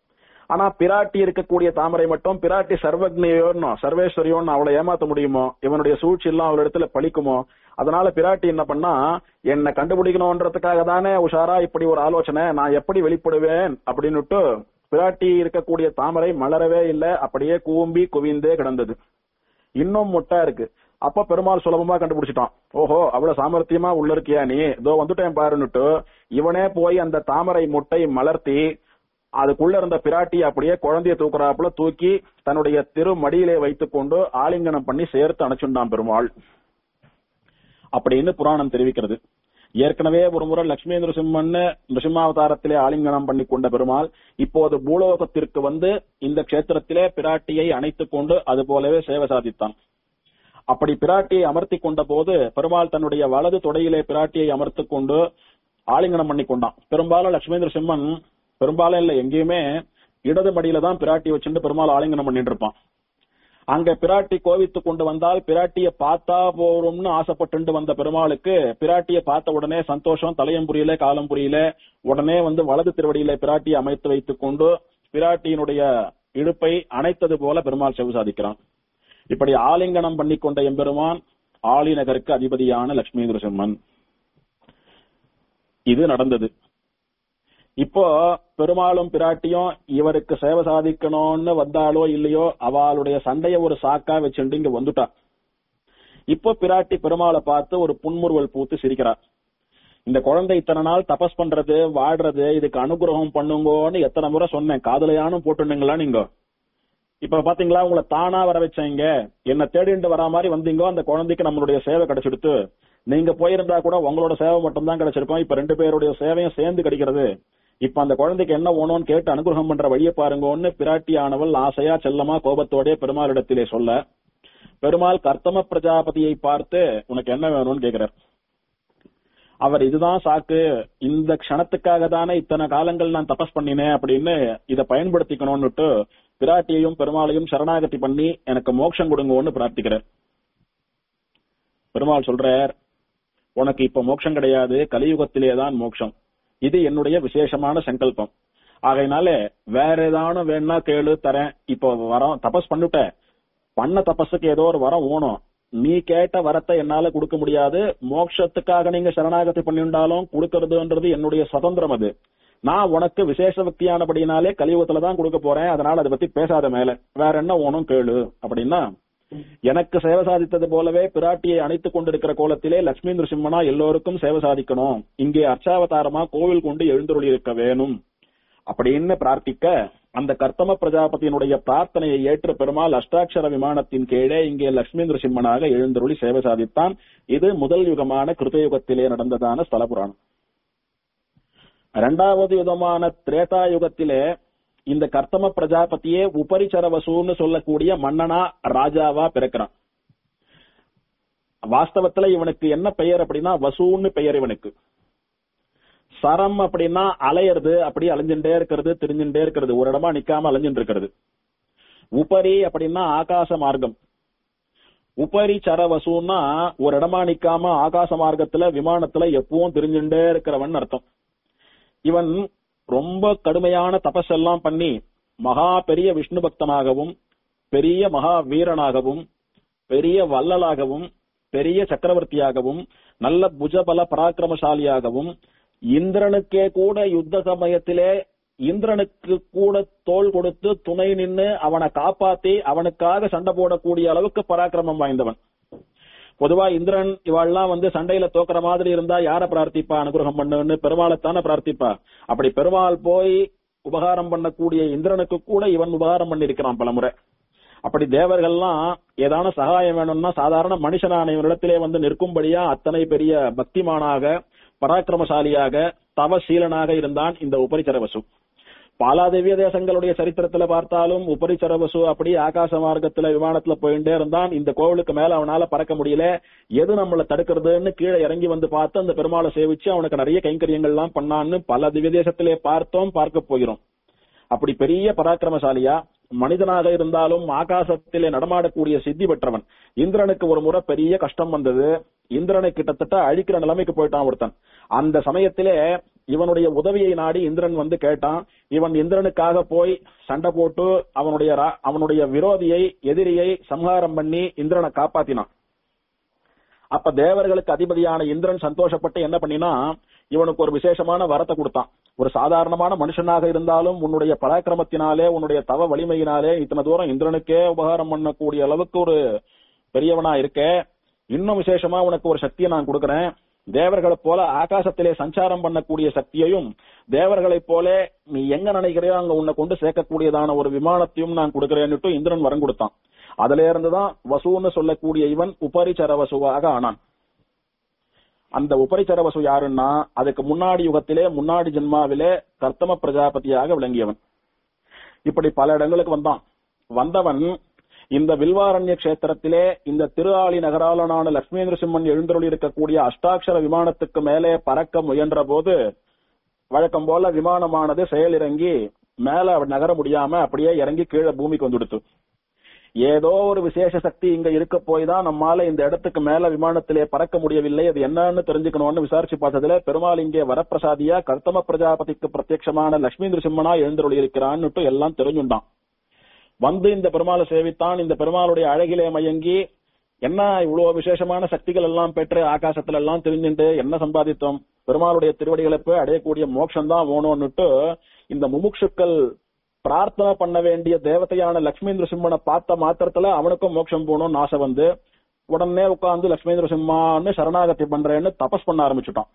S1: ஆனா பிராட்டி இருக்கக்கூடிய தாமரை மட்டும் பிராட்டி சர்வக்னியோன்னு சர்வேஸ்வரியோன்னு அவளை ஏமாத்த முடியுமோ இவனுடைய சூழ்ச்சி எல்லாம் அவள் இடத்துல பழிக்குமோ அதனால பிராட்டி என்ன பண்ணா என்ன கண்டுபிடிக்கணும்ன்றதுக்காக தானே உஷாரா இப்படி ஒரு ஆலோசனை நான் எப்படி வெளிப்படுவேன் அப்படின்னுட்டு பிராட்டி இருக்கக்கூடிய தாமரை மலரவே இல்லை அப்படியே கூம்பி குவிந்தே கிடந்தது இன்னும் முட்டா இருக்கு அப்ப பெருமாள் சுலபமா கண்டுபிடிச்சிட்டான் ஓஹோ அவ்வளவு சாமர்த்தியமா உள்ள இருக்கியா நீ இதோ வந்துட்டேன் பாருன்னுட்டு இவனே போய் அந்த தாமரை முட்டை மலர்த்தி அதுக்குள்ள இருந்த பிராட்டி அப்படியே குழந்தைய தூக்குறாப்புல தூக்கி தன்னுடைய திரு மடியிலே வைத்துக் கொண்டு ஆலிங்கனம் பண்ணி சேர்த்து அணைச்சுண்டான் பெருமாள் அப்படின்னு புராணம் தெரிவிக்கிறது ஏற்கனவே ஒரு முறை லட்சுமி நிருசிம்மன் நிருசிம்மாவதாரத்திலே ஆலிங்கனம் பண்ணி கொண்ட பெருமாள் இப்போது பூலோகத்திற்கு வந்து இந்த கஷேத்திரத்திலே பிராட்டியை அணைத்துக் கொண்டு அது போலவே சேவை சாதித்தான் அப்படி பிராட்டியை அமர்த்தி கொண்ட போது பெருமாள் தன்னுடைய வலது தொடையிலே பிராட்டியை அமர்த்திக் கொண்டு ஆலிங்கனம் பண்ணி கொண்டான் பெரும்பாலும் லட்சுமி நிருசிம்மன் பெரும்பாலும் இல்ல எங்கேயுமே இடது மடியில தான் பிராட்டி வச்சுட்டு பெருமாள் ஆலிங்கனம் பண்ணிட்டு இருப்பான் அங்க பிராட்டி கோவித்து கொண்டு வந்தால் பிராட்டிய பார்த்தா போறோம்னு ஆசைப்பட்டு வந்த பெருமாளுக்கு பிராட்டிய பார்த்த உடனே சந்தோஷம் தலையம் புரியல காலம் புரியல உடனே வந்து வலது திருவடியில பிராட்டியை அமைத்து வைத்துக் கொண்டு பிராட்டியினுடைய இடுப்பை அணைத்தது போல பெருமாள் செவு சாதிக்கிறான் இப்படி ஆலிங்கனம் பண்ணி கொண்ட எம்பெருமான் ஆளிநகருக்கு அதிபதியான லட்சுமி நரசிம்மன் இது நடந்தது இப்போ பெருமாளும் பிராட்டியும் இவருக்கு சேவை சாதிக்கணும்னு வந்தாலோ இல்லையோ அவளுடைய சண்டைய ஒரு சாக்கா வச்சுட்டு இங்க வந்துட்டா இப்போ பிராட்டி பெருமாளை பார்த்து ஒரு புன்முறுவல் பூத்து சிரிக்கிறா இந்த குழந்தை இத்தனை நாள் தபஸ் பண்றது வாடுறது இதுக்கு அனுகிரகம் பண்ணுங்கன்னு எத்தனை முறை சொன்னேன் காதலையானும் போட்டுனுங்களா நீங்க இப்ப பாத்தீங்களா உங்களை தானா வர வச்சீங்க என்ன தேடிட்டு வரா மாதிரி வந்தீங்க அந்த குழந்தைக்கு நம்மளுடைய சேவை கிடைச்சிடுத்து நீங்க போயிருந்தா கூட உங்களோட சேவை மட்டும் தான் கிடைச்சிருக்கும் இப்ப ரெண்டு பேருடைய சேவையும் சேர்ந்து கிடைக்கிறது இப்ப அந்த குழந்தைக்கு என்ன வேணும்னு கேட்டு அனுகிரகம் பண்ற வழியை பாருங்கன்னு பிராட்டியானவள் ஆசையா செல்லமா கோபத்தோடே பெருமாளிடத்திலே சொல்ல பெருமாள் கர்த்தம பிரஜாபதியை பார்த்து உனக்கு என்ன வேணும்னு கேக்குறார் அவர் இதுதான் சாக்கு இந்த க்ஷணத்துக்காக தானே இத்தனை காலங்கள் நான் தபஸ் பண்ணினேன் அப்படின்னு இதை பயன்படுத்திக்கணும்னுட்டு பிராட்டியையும் பெருமாளையும் சரணாகதி பண்ணி எனக்கு மோட்சம் கொடுங்கன்னு பிரார்த்திக்கிறார் பெருமாள் சொல்றார் உனக்கு இப்ப மோட்சம் கிடையாது கலியுகத்திலே தான் மோட்சம் இது என்னுடைய விசேஷமான சங்கல்பம் ஆகையினால வேற ஏதானும் வேணா கேளு தரேன் இப்போ வரோம் தபஸ் பண்ணிட்ட பண்ண தபஸுக்கு ஏதோ ஒரு வரம் ஓணும் நீ கேட்ட வரத்தை என்னால கொடுக்க முடியாது மோட்சத்துக்காக நீங்க சரணாகதி பண்ணிண்டாலும் கொடுக்கறதுன்றது என்னுடைய சுதந்திரம் அது நான் உனக்கு விசேஷ பக்தியானபடினாலே கலியுகத்துல தான் கொடுக்க போறேன் அதனால அதை பத்தி பேசாத மேல வேற என்ன ஓணும் கேளு அப்படின்னா எனக்கு சேவை சாதித்தது போலவே பிராட்டியை அணைத்துக் கொண்டிருக்கிற கோலத்திலே லட்சுமி நிருசிம்மனா எல்லோருக்கும் சேவை சாதிக்கணும் இங்கே அர்ச்சாவதாரமா கோவில் கொண்டு எழுந்தருளி இருக்க வேணும் அப்படின்னு பிரார்த்திக்க அந்த கர்த்தம பிரஜாபதியினுடைய பிரார்த்தனையை ஏற்று பெருமாள் அஷ்டாட்சர விமானத்தின் கீழே இங்கே லட்சுமி நிருசிம்மனாக எழுந்தருளி சேவை சாதித்தான் இது முதல் யுகமான கிருதயுகத்திலே நடந்ததான ஸ்தல புராணம் இரண்டாவது யுகமான திரேதா யுகத்திலே இந்த கர்த்தம பிரஜாபதியே உபரிச்சர வசூன்னு சொல்லக்கூடிய மன்னனா ராஜாவா பிறக்கிறான் வாஸ்தவத்துல இவனுக்கு என்ன பெயர் அப்படின்னா வசூன்னு பெயர் இவனுக்கு சரம் அப்படின்னா அலையிறது அப்படி அலைஞ்சுட்டே இருக்கிறது திரிஞ்சுட்டே இருக்கிறது ஒரு இடமா நிக்காம அலைஞ்சுட்டு இருக்கிறது உபரி அப்படின்னா ஆகாச மார்க்கம் உபரி சர வசூன்னா ஒரு இடமா நிக்காம ஆகாச மார்க்கத்துல விமானத்துல எப்பவும் திரிஞ்சுட்டே இருக்கிறவன் அர்த்தம் இவன் ரொம்ப கடுமையான தபஸ் எல்லாம் பண்ணி மகா பெரிய விஷ்ணு பக்தனாகவும் பெரிய மகா வீரனாகவும் பெரிய வள்ளலாகவும் பெரிய சக்கரவர்த்தியாகவும் நல்ல புஜபல பராக்கிரமசாலியாகவும் இந்திரனுக்கே கூட யுத்த சமயத்திலே இந்திரனுக்கு கூட தோல் கொடுத்து துணை நின்னு அவனை காப்பாத்தி அவனுக்காக சண்டை போடக்கூடிய அளவுக்கு பராக்கிரமம் வாய்ந்தவன் பொதுவா இந்திரன் இவாள்லாம் வந்து சண்டையில தோக்குற மாதிரி இருந்தா யார பிரார்த்திப்பா அனுகிரகம் பண்ணுன்னு பெருமாளைத்தானே பிரார்த்திப்பா அப்படி பெருமாள் போய் உபகாரம் பண்ணக்கூடிய இந்திரனுக்கு கூட இவன் உபகாரம் பண்ணிருக்கிறான் பலமுறை அப்படி தேவர்கள்லாம் ஏதான சகாயம் வேணும்னா சாதாரண மனுஷனான இவனிடத்திலே வந்து நிற்கும்படியா அத்தனை பெரிய பக்திமானாக பராக்கிரமசாலியாக தவசீலனாக இருந்தான் இந்த உபரிச்சரவசு பல திவ்ய தேசங்களுடைய சரித்திரத்துல பார்த்தாலும் உபரிச்சரவசு அப்படி ஆகாச மார்க்கத்துல விமானத்துல போயிட்டே இருந்தான் இந்த கோவிலுக்கு மேல அவனால பறக்க முடியல எது நம்மள தடுக்கிறதுன்னு கீழே இறங்கி வந்து பார்த்து அந்த பெருமாளை சேவிச்சு அவனுக்கு நிறைய கைங்கரியங்கள் எல்லாம் பண்ணான்னு பல திவ்ய தேசத்திலே பார்த்தோம் பார்க்க போகிறோம் அப்படி பெரிய பராக்கிரமசாலியா மனிதனாக இருந்தாலும் ஆகாசத்திலே நடமாடக்கூடிய சித்தி பெற்றவன் இந்திரனுக்கு ஒரு முறை பெரிய கஷ்டம் வந்தது இந்திரனை கிட்டத்தட்ட அழிக்கிற நிலைமைக்கு போயிட்டான் ஒருத்தன் அந்த சமயத்திலே இவனுடைய உதவியை நாடி இந்திரன் வந்து கேட்டான் இவன் இந்திரனுக்காக போய் சண்டை போட்டு அவனுடைய ரா- அவனுடைய விரோதியை எதிரியை சம்ஹாரம் பண்ணி இந்திரனை காப்பாத்தினான் அப்ப தேவர்களுக்கு அதிபதியான இந்திரன் சந்தோஷப்பட்டு என்ன பண்ணினா இவனுக்கு ஒரு விசேஷமான வரத்தை கொடுத்தான் ஒரு சாதாரணமான மனுஷனாக இருந்தாலும் உன்னுடைய பராக்கிரமத்தினாலே உன்னுடைய தவ வலிமையினாலே இத்தனை தூரம் இந்திரனுக்கே உபகாரம் பண்ணக்கூடிய அளவுக்கு ஒரு பெரியவனா இருக்க இன்னும் விசேஷமா உனக்கு ஒரு சக்தியை நான் கொடுக்கறேன் தேவர்களைப் போல ஆகாசத்திலே சஞ்சாரம் பண்ணக்கூடிய சக்தியையும் தேவர்களைப் போல நீ எங்க நினைக்கிறையோ அங்க உன்னை கொண்டு சேர்க்கக்கூடியதான ஒரு விமானத்தையும் நான் கொடுக்கறேன்னுட்டு இந்திரன் வரம் கொடுத்தான் அதுல இருந்துதான் வசுன்னு சொல்லக்கூடிய இவன் உபரிச்சர வசுவாக ஆனான் அந்த உபரிச்சர வசு யாருன்னா அதுக்கு முன்னாடி யுகத்திலே முன்னாடி ஜென்மாவிலே கர்த்தம பிரஜாபதியாக விளங்கியவன் இப்படி பல இடங்களுக்கு வந்தான் வந்தவன் இந்த வில்வாரண்ய கஷேத்திரத்திலே இந்த திருஆளி நகராளனான லட்சுமி நரசிம்மன் எழுந்தருளி இருக்கக்கூடிய அஷ்டாட்சர விமானத்துக்கு மேலே பறக்க முயன்ற போது வழக்கம் போல விமானமானது செயலிறங்கி மேல நகர முடியாம அப்படியே இறங்கி கீழே பூமிக்கு வந்துடுத்து ஏதோ ஒரு விசேஷ சக்தி இங்க இருக்க போய் தான் நம்மால இந்த இடத்துக்கு மேல விமானத்திலே பறக்க முடியவில்லை அது என்னன்னு தெரிஞ்சுக்கணும்னு விசாரிச்சு பார்த்ததுல பெருமாள் இங்கே வரப்பிரசாதியா கர்த்தம பிரஜாபதிக்கு பிரத்யட்சமான லட்சுமி நரசிம்மனா எழுந்தருளி இருக்கிறான்னு எல்லாம் தெரிஞ்சுண்டான் வந்து இந்த பெருமாளை சேவித்தான் இந்த பெருமாளுடைய அழகிலே மயங்கி என்ன இவ்வளவு விசேஷமான சக்திகள் எல்லாம் பெற்று ஆகாசத்துல எல்லாம் தெரிஞ்சுட்டு என்ன சம்பாதித்தோம் பெருமாளுடைய திருவடிகளை போய் அடையக்கூடிய மோட்சம் தான் வேணும்னுட்டு இந்த முமுட்சுக்கள் பிரார்த்தனை பண்ண வேண்டிய தேவதையான லட்சுமி நரசிம்மனை பார்த்த மாத்திரத்துல அவனுக்கும் மோட்சம் போகணும்னு ஆசை வந்து உடனே உட்கார்ந்து லட்சுமி நரசிம்மான்னு சரணாகதி பண்றேன்னு தபஸ் பண்ண ஆரம்பிச்சுட்டான்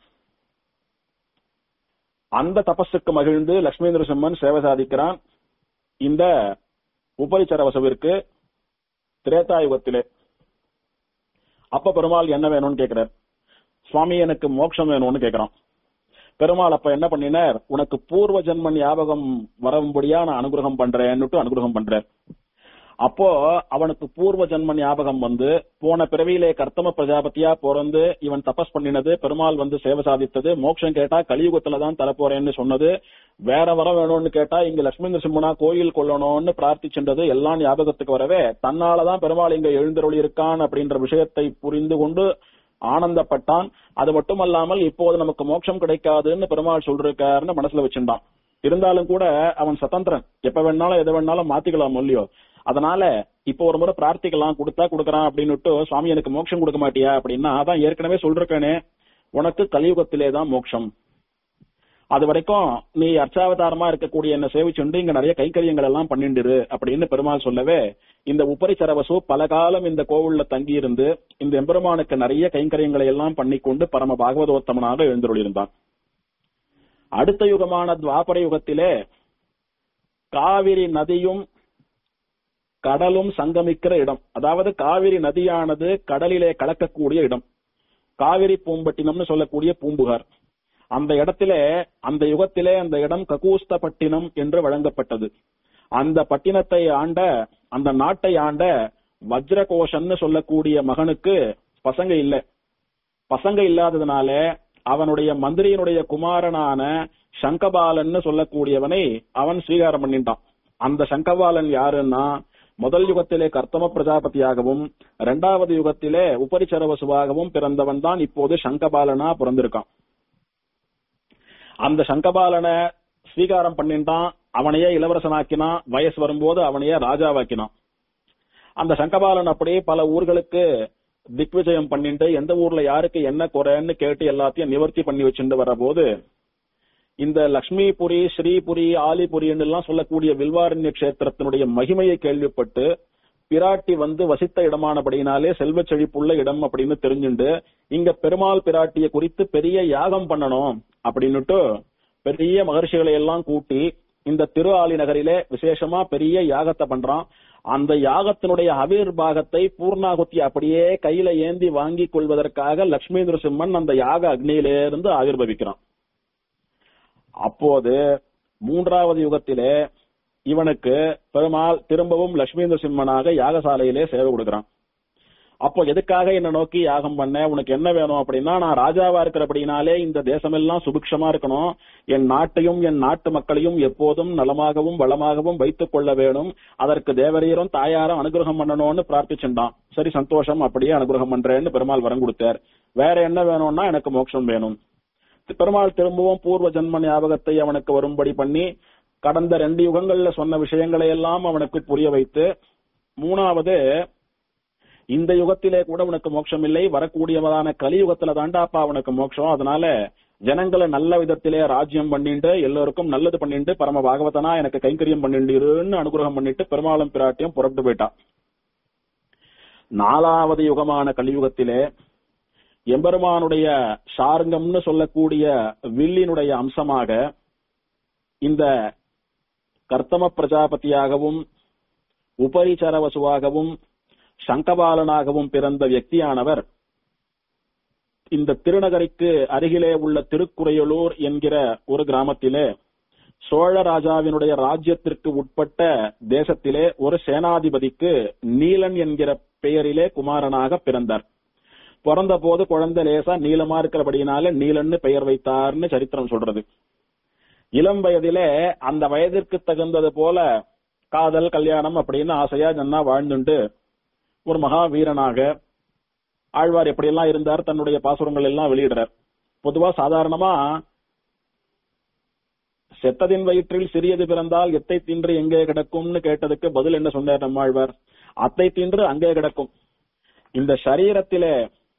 S1: அந்த தபஸுக்கு மகிழ்ந்து லட்சுமி நரசிம்மன் சேவை சாதிக்கிறான் இந்த உபரிச்சர வசவிற்கு திரேதாயுகத்திலே அப்ப பெருமாள் என்ன வேணும்னு கேக்குறார் சுவாமி எனக்கு மோட்சம் வேணும்னு கேக்குறான் பெருமாள் அப்ப என்ன பண்ணினார் உனக்கு பூர்வ ஜென்ம ஞாபகம் வரும்படியா நான் அனுகிரகம் பண்றேன்னுட்டு அனுகிரகம் பண்றார் அப்போ அவனுக்கு பூர்வ ஜென்ம ஞாபகம் வந்து போன பிறவியிலே கர்த்தம பிரஜாபதியா பிறந்து இவன் தபஸ் பண்ணினது பெருமாள் வந்து சேவை சாதித்தது மோட்சம் கேட்டா கலியுகத்துல தான் தரப்போறேன்னு சொன்னது வேற வரம் வேணும்னு கேட்டா இங்க லட்சுமி நரசிம்மனா கோயில் கொள்ளணும்னு பிரார்த்திச்சென்றது எல்லாம் ஞாபகத்துக்கு வரவே தன்னாலதான் பெருமாள் இங்க எழுந்தருளி இருக்கான் அப்படின்ற விஷயத்தை புரிந்து கொண்டு ஆனந்தப்பட்டான் அது மட்டுமல்லாமல் இப்போது நமக்கு மோட்சம் கிடைக்காதுன்னு பெருமாள் சொல்லிருக்காருன்னு மனசுல வச்சிருந்தான் இருந்தாலும் கூட அவன் சுதந்திரன் எப்ப வேணாலும் எதை வேணாலும் மாத்திக்கலாம் இல்லையோ அதனால இப்போ ஒரு முறை பிரார்த்திக்கலாம் கொடுத்தா கொடுக்கறான் அப்படின்னுட்டு சுவாமி எனக்கு மோட்சம் கொடுக்க மாட்டியா அப்படின்னா அதான் ஏற்கனவே சொல்றேனே உனக்கு கலியுகத்திலே தான் மோட்சம் அது வரைக்கும் நீ அர்ச்சாவதாரமா இருக்கக்கூடிய என்ன சேவிச்சுண்டு இங்க நிறைய கைங்கரியங்கள் எல்லாம் பண்ணிண்டிரு அப்படின்னு பெருமாள் சொல்லவே இந்த உபரிச்சர வசு பல காலம் இந்த கோவில்ல தங்கி இருந்து இந்த எம்பெருமானுக்கு நிறைய கைங்கரியங்களை எல்லாம் பண்ணிக்கொண்டு பரம பாகவதோத்தமனாக எழுந்தருளியிருந்தான் அடுத்த யுகமான துவாபர யுகத்திலே காவிரி நதியும் கடலும் சங்கமிக்கிற இடம் அதாவது காவிரி நதியானது கடலிலே கலக்கக்கூடிய இடம் காவிரி பூம்பட்டினம்னு சொல்லக்கூடிய பூம்புகார் அந்த இடத்திலே அந்த யுகத்திலே அந்த இடம் ககூஸ்தப்பட்டினம் என்று வழங்கப்பட்டது அந்த பட்டினத்தை ஆண்ட அந்த நாட்டை ஆண்ட வஜ்ரகோஷன்னு சொல்லக்கூடிய மகனுக்கு பசங்க இல்ல பசங்க இல்லாததுனால அவனுடைய மந்திரியினுடைய குமாரனான சங்கபாலன்னு சொல்லக்கூடியவனை அவன் ஸ்வீகாரம் பண்ணிட்டான் அந்த சங்கபாலன் யாருன்னா முதல் யுகத்திலே கர்த்தம பிரஜாபதியாகவும் இரண்டாவது யுகத்திலே உபரிச்சரவசுவாகவும் பிறந்தவன் தான் இப்போது சங்கபாலனா பிறந்திருக்கான் அந்த சங்கபாலனை ஸ்வீகாரம் பண்ணிட்டான் அவனையே இளவரசனாக்கினான் வயசு வரும்போது அவனையே ராஜாவாக்கினான் அந்த சங்கபாலன் அப்படியே பல ஊர்களுக்கு திக்விஜயம் பண்ணிட்டு எந்த ஊர்ல யாருக்கு என்ன குறைன்னு கேட்டு எல்லாத்தையும் நிவர்த்தி பண்ணி வச்சுட்டு வர போது இந்த லக்ஷ்மிபுரி ஸ்ரீபுரி ஆலிபுரின்னு எல்லாம் சொல்லக்கூடிய வில்வாரண்ய கஷேத்திரத்தினுடைய மகிமையை கேள்விப்பட்டு பிராட்டி வந்து வசித்த இடமானபடியினாலே செல்வ செழிப்புள்ள இடம் அப்படின்னு தெரிஞ்சுண்டு இங்க பெருமாள் பிராட்டிய குறித்து பெரிய யாகம் பண்ணணும் அப்படின்னுட்டு பெரிய மகர்ஷிகளை எல்லாம் கூட்டி இந்த திரு ஆலி நகரிலே விசேஷமா பெரிய யாகத்தை பண்றான் அந்த யாகத்தினுடைய அவிர் பாகத்தை பூர்ணாகுத்தி அப்படியே கையில ஏந்தி வாங்கி கொள்வதற்காக லட்சுமி நரசிம்மன் அந்த யாக அக்னியிலிருந்து ஆவிர்வவிக்கிறான் அப்போது மூன்றாவது யுகத்திலே இவனுக்கு பெருமாள் திரும்பவும் லட்சுமி நரசிம்மனாக யாகசாலையிலே சேவை கொடுக்கிறான் அப்போ எதுக்காக என்ன நோக்கி யாகம் பண்ண உனக்கு என்ன வேணும் அப்படின்னா நான் ராஜாவா இருக்கிறபடினாலே இந்த தேசமெல்லாம் சுபிக்ஷமா இருக்கணும் என் நாட்டையும் என் நாட்டு மக்களையும் எப்போதும் நலமாகவும் வளமாகவும் வைத்துக் கொள்ள வேணும் அதற்கு தேவரீரும் தாயாரும் அனுகிரகம் பண்ணணும்னு பிரார்த்திச்சுட்டான் சரி சந்தோஷம் அப்படியே அனுகிரகம் பண்றேன்னு பெருமாள் வரம் கொடுத்தார் வேற என்ன வேணும்னா எனக்கு மோட்சம் வேணும் பெருமாள் திரும்பவும் பூர்வ ஜன்ம ஞாபகத்தை அவனுக்கு வரும்படி பண்ணி கடந்த ரெண்டு யுகங்கள்ல சொன்ன விஷயங்களை எல்லாம் அவனுக்கு புரிய வைத்து மூணாவது இந்த யுகத்திலே கூட உனக்கு மோட்சம் இல்லை வரக்கூடியவதான கலியுகத்துல தாண்டாப்பா அவனுக்கு மோட்சம் அதனால ஜனங்களை நல்ல விதத்திலே ராஜ்யம் பண்ணிட்டு எல்லோருக்கும் நல்லது பண்ணிட்டு பரம பாகவதனா எனக்கு கைங்கரியம் பண்ணிட்டுன்னு அனுகிரகம் பண்ணிட்டு பெருமாளும் பிராட்டியும் புறப்பட்டு போயிட்டான் நாலாவது யுகமான கலியுகத்திலே எம்பெருமானுடைய சார்ங்கம்னு சொல்லக்கூடிய வில்லினுடைய அம்சமாக இந்த கர்த்தம பிரஜாபதியாகவும் உபரிச்சரவசுவாகவும் சங்கபாலனாகவும் பிறந்த வியக்தியானவர் இந்த திருநகரிக்கு அருகிலே உள்ள திருக்குறையலூர் என்கிற ஒரு கிராமத்திலே சோழ ராஜாவினுடைய ராஜ்யத்திற்கு உட்பட்ட தேசத்திலே ஒரு சேனாதிபதிக்கு நீலன் என்கிற பெயரிலே குமாரனாக பிறந்தார் பிறந்த போது குழந்தை லேசா நீளமா இருக்கிறபடினால நீலன்னு பெயர் வைத்தார்னு சரித்திரம் சொல்றது இளம் வயதிலே அந்த வயதிற்கு தகுந்தது போல காதல் கல்யாணம் அப்படின்னு ஆசையா நன்னா வாழ்ந்துண்டு ஒரு மகா வீரனாக ஆழ்வார் எப்படியெல்லாம் இருந்தார் தன்னுடைய பாசுரங்கள் எல்லாம் வெளியிடுறார் பொதுவா சாதாரணமா செத்ததின் வயிற்றில் சிறியது பிறந்தால் எத்தை தின்று எங்கே கிடக்கும்னு கேட்டதுக்கு பதில் என்ன சொன்னார் நம்மாழ்வார் அத்தை தின்று அங்கே கிடக்கும் இந்த சரீரத்திலே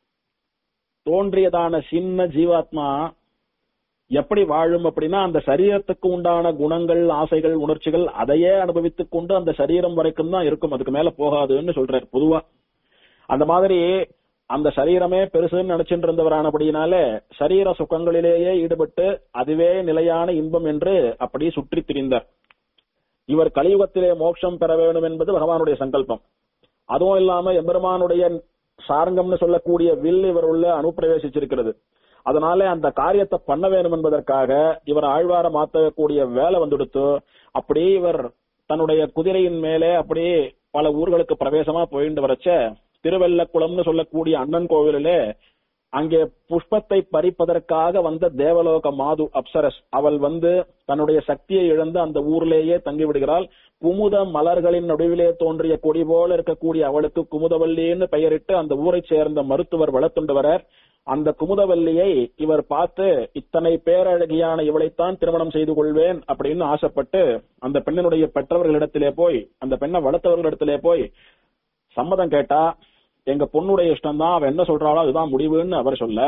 S1: தோன்றியதான சின்ன ஜீவாத்மா எப்படி வாழும் அப்படின்னா அந்த சரீரத்துக்கு உண்டான குணங்கள் ஆசைகள் உணர்ச்சிகள் அதையே அனுபவித்துக் கொண்டு அந்த சரீரம் வரைக்கும் தான் இருக்கும் அதுக்கு மேல போகாதுன்னு சொல்றாரு பொதுவா அந்த மாதிரி அந்த சரீரமே பெருசுன்னு நினைச்சிட்டு இருந்தவரானபடியினால சரீர சுகங்களிலேயே ஈடுபட்டு அதுவே நிலையான இன்பம் என்று அப்படி சுற்றி திரிந்தார் இவர் கலியுகத்திலே மோட்சம் பெற வேண்டும் என்பது பகவானுடைய சங்கல்பம் அதுவும் இல்லாம எம்பெருமானுடைய சாரங்கம்னு சொல்லக்கூடிய வில் இவர் உள்ள அனுப்பிரவேசிச்சிருக்கிறது அதனால அந்த காரியத்தை பண்ண வேண்டும் என்பதற்காக இவர் ஆழ்வார மாத்தக்கூடிய வேலை வந்துடுத்து அப்படியே இவர் தன்னுடைய குதிரையின் மேலே அப்படியே பல ஊர்களுக்கு பிரவேசமா போயிட்டு வரச்ச திருவெல்லக்குளம்னு சொல்லக்கூடிய அண்ணன் கோவிலிலே அங்கே புஷ்பத்தை பறிப்பதற்காக வந்த தேவலோக மாது அப்சரஸ் அவள் வந்து தன்னுடைய சக்தியை இழந்து அந்த ஊர்லேயே தங்கிவிடுகிறாள் குமுத மலர்களின் நடுவிலே தோன்றிய கொடி போல இருக்கக்கூடிய அவளுக்கு குமுதவல்லின்னு பெயரிட்டு அந்த ஊரைச் சேர்ந்த மருத்துவர் வளர்த்துண்டவரர் அந்த குமுதவல்லியை இவர் பார்த்து இத்தனை பேரழகியான இவளைத்தான் திருமணம் செய்து கொள்வேன் அப்படின்னு ஆசைப்பட்டு அந்த பெண்ணினுடைய பெற்றவர்களிடத்திலே போய் அந்த பெண்ணை வளர்த்தவர்களிடத்திலே போய் சம்மதம் கேட்டா எங்க பொண்ணுடைய இஷ்டம் தான் அவ என்ன சொல்றாளோ அதுதான் முடிவுன்னு அவர் சொல்ல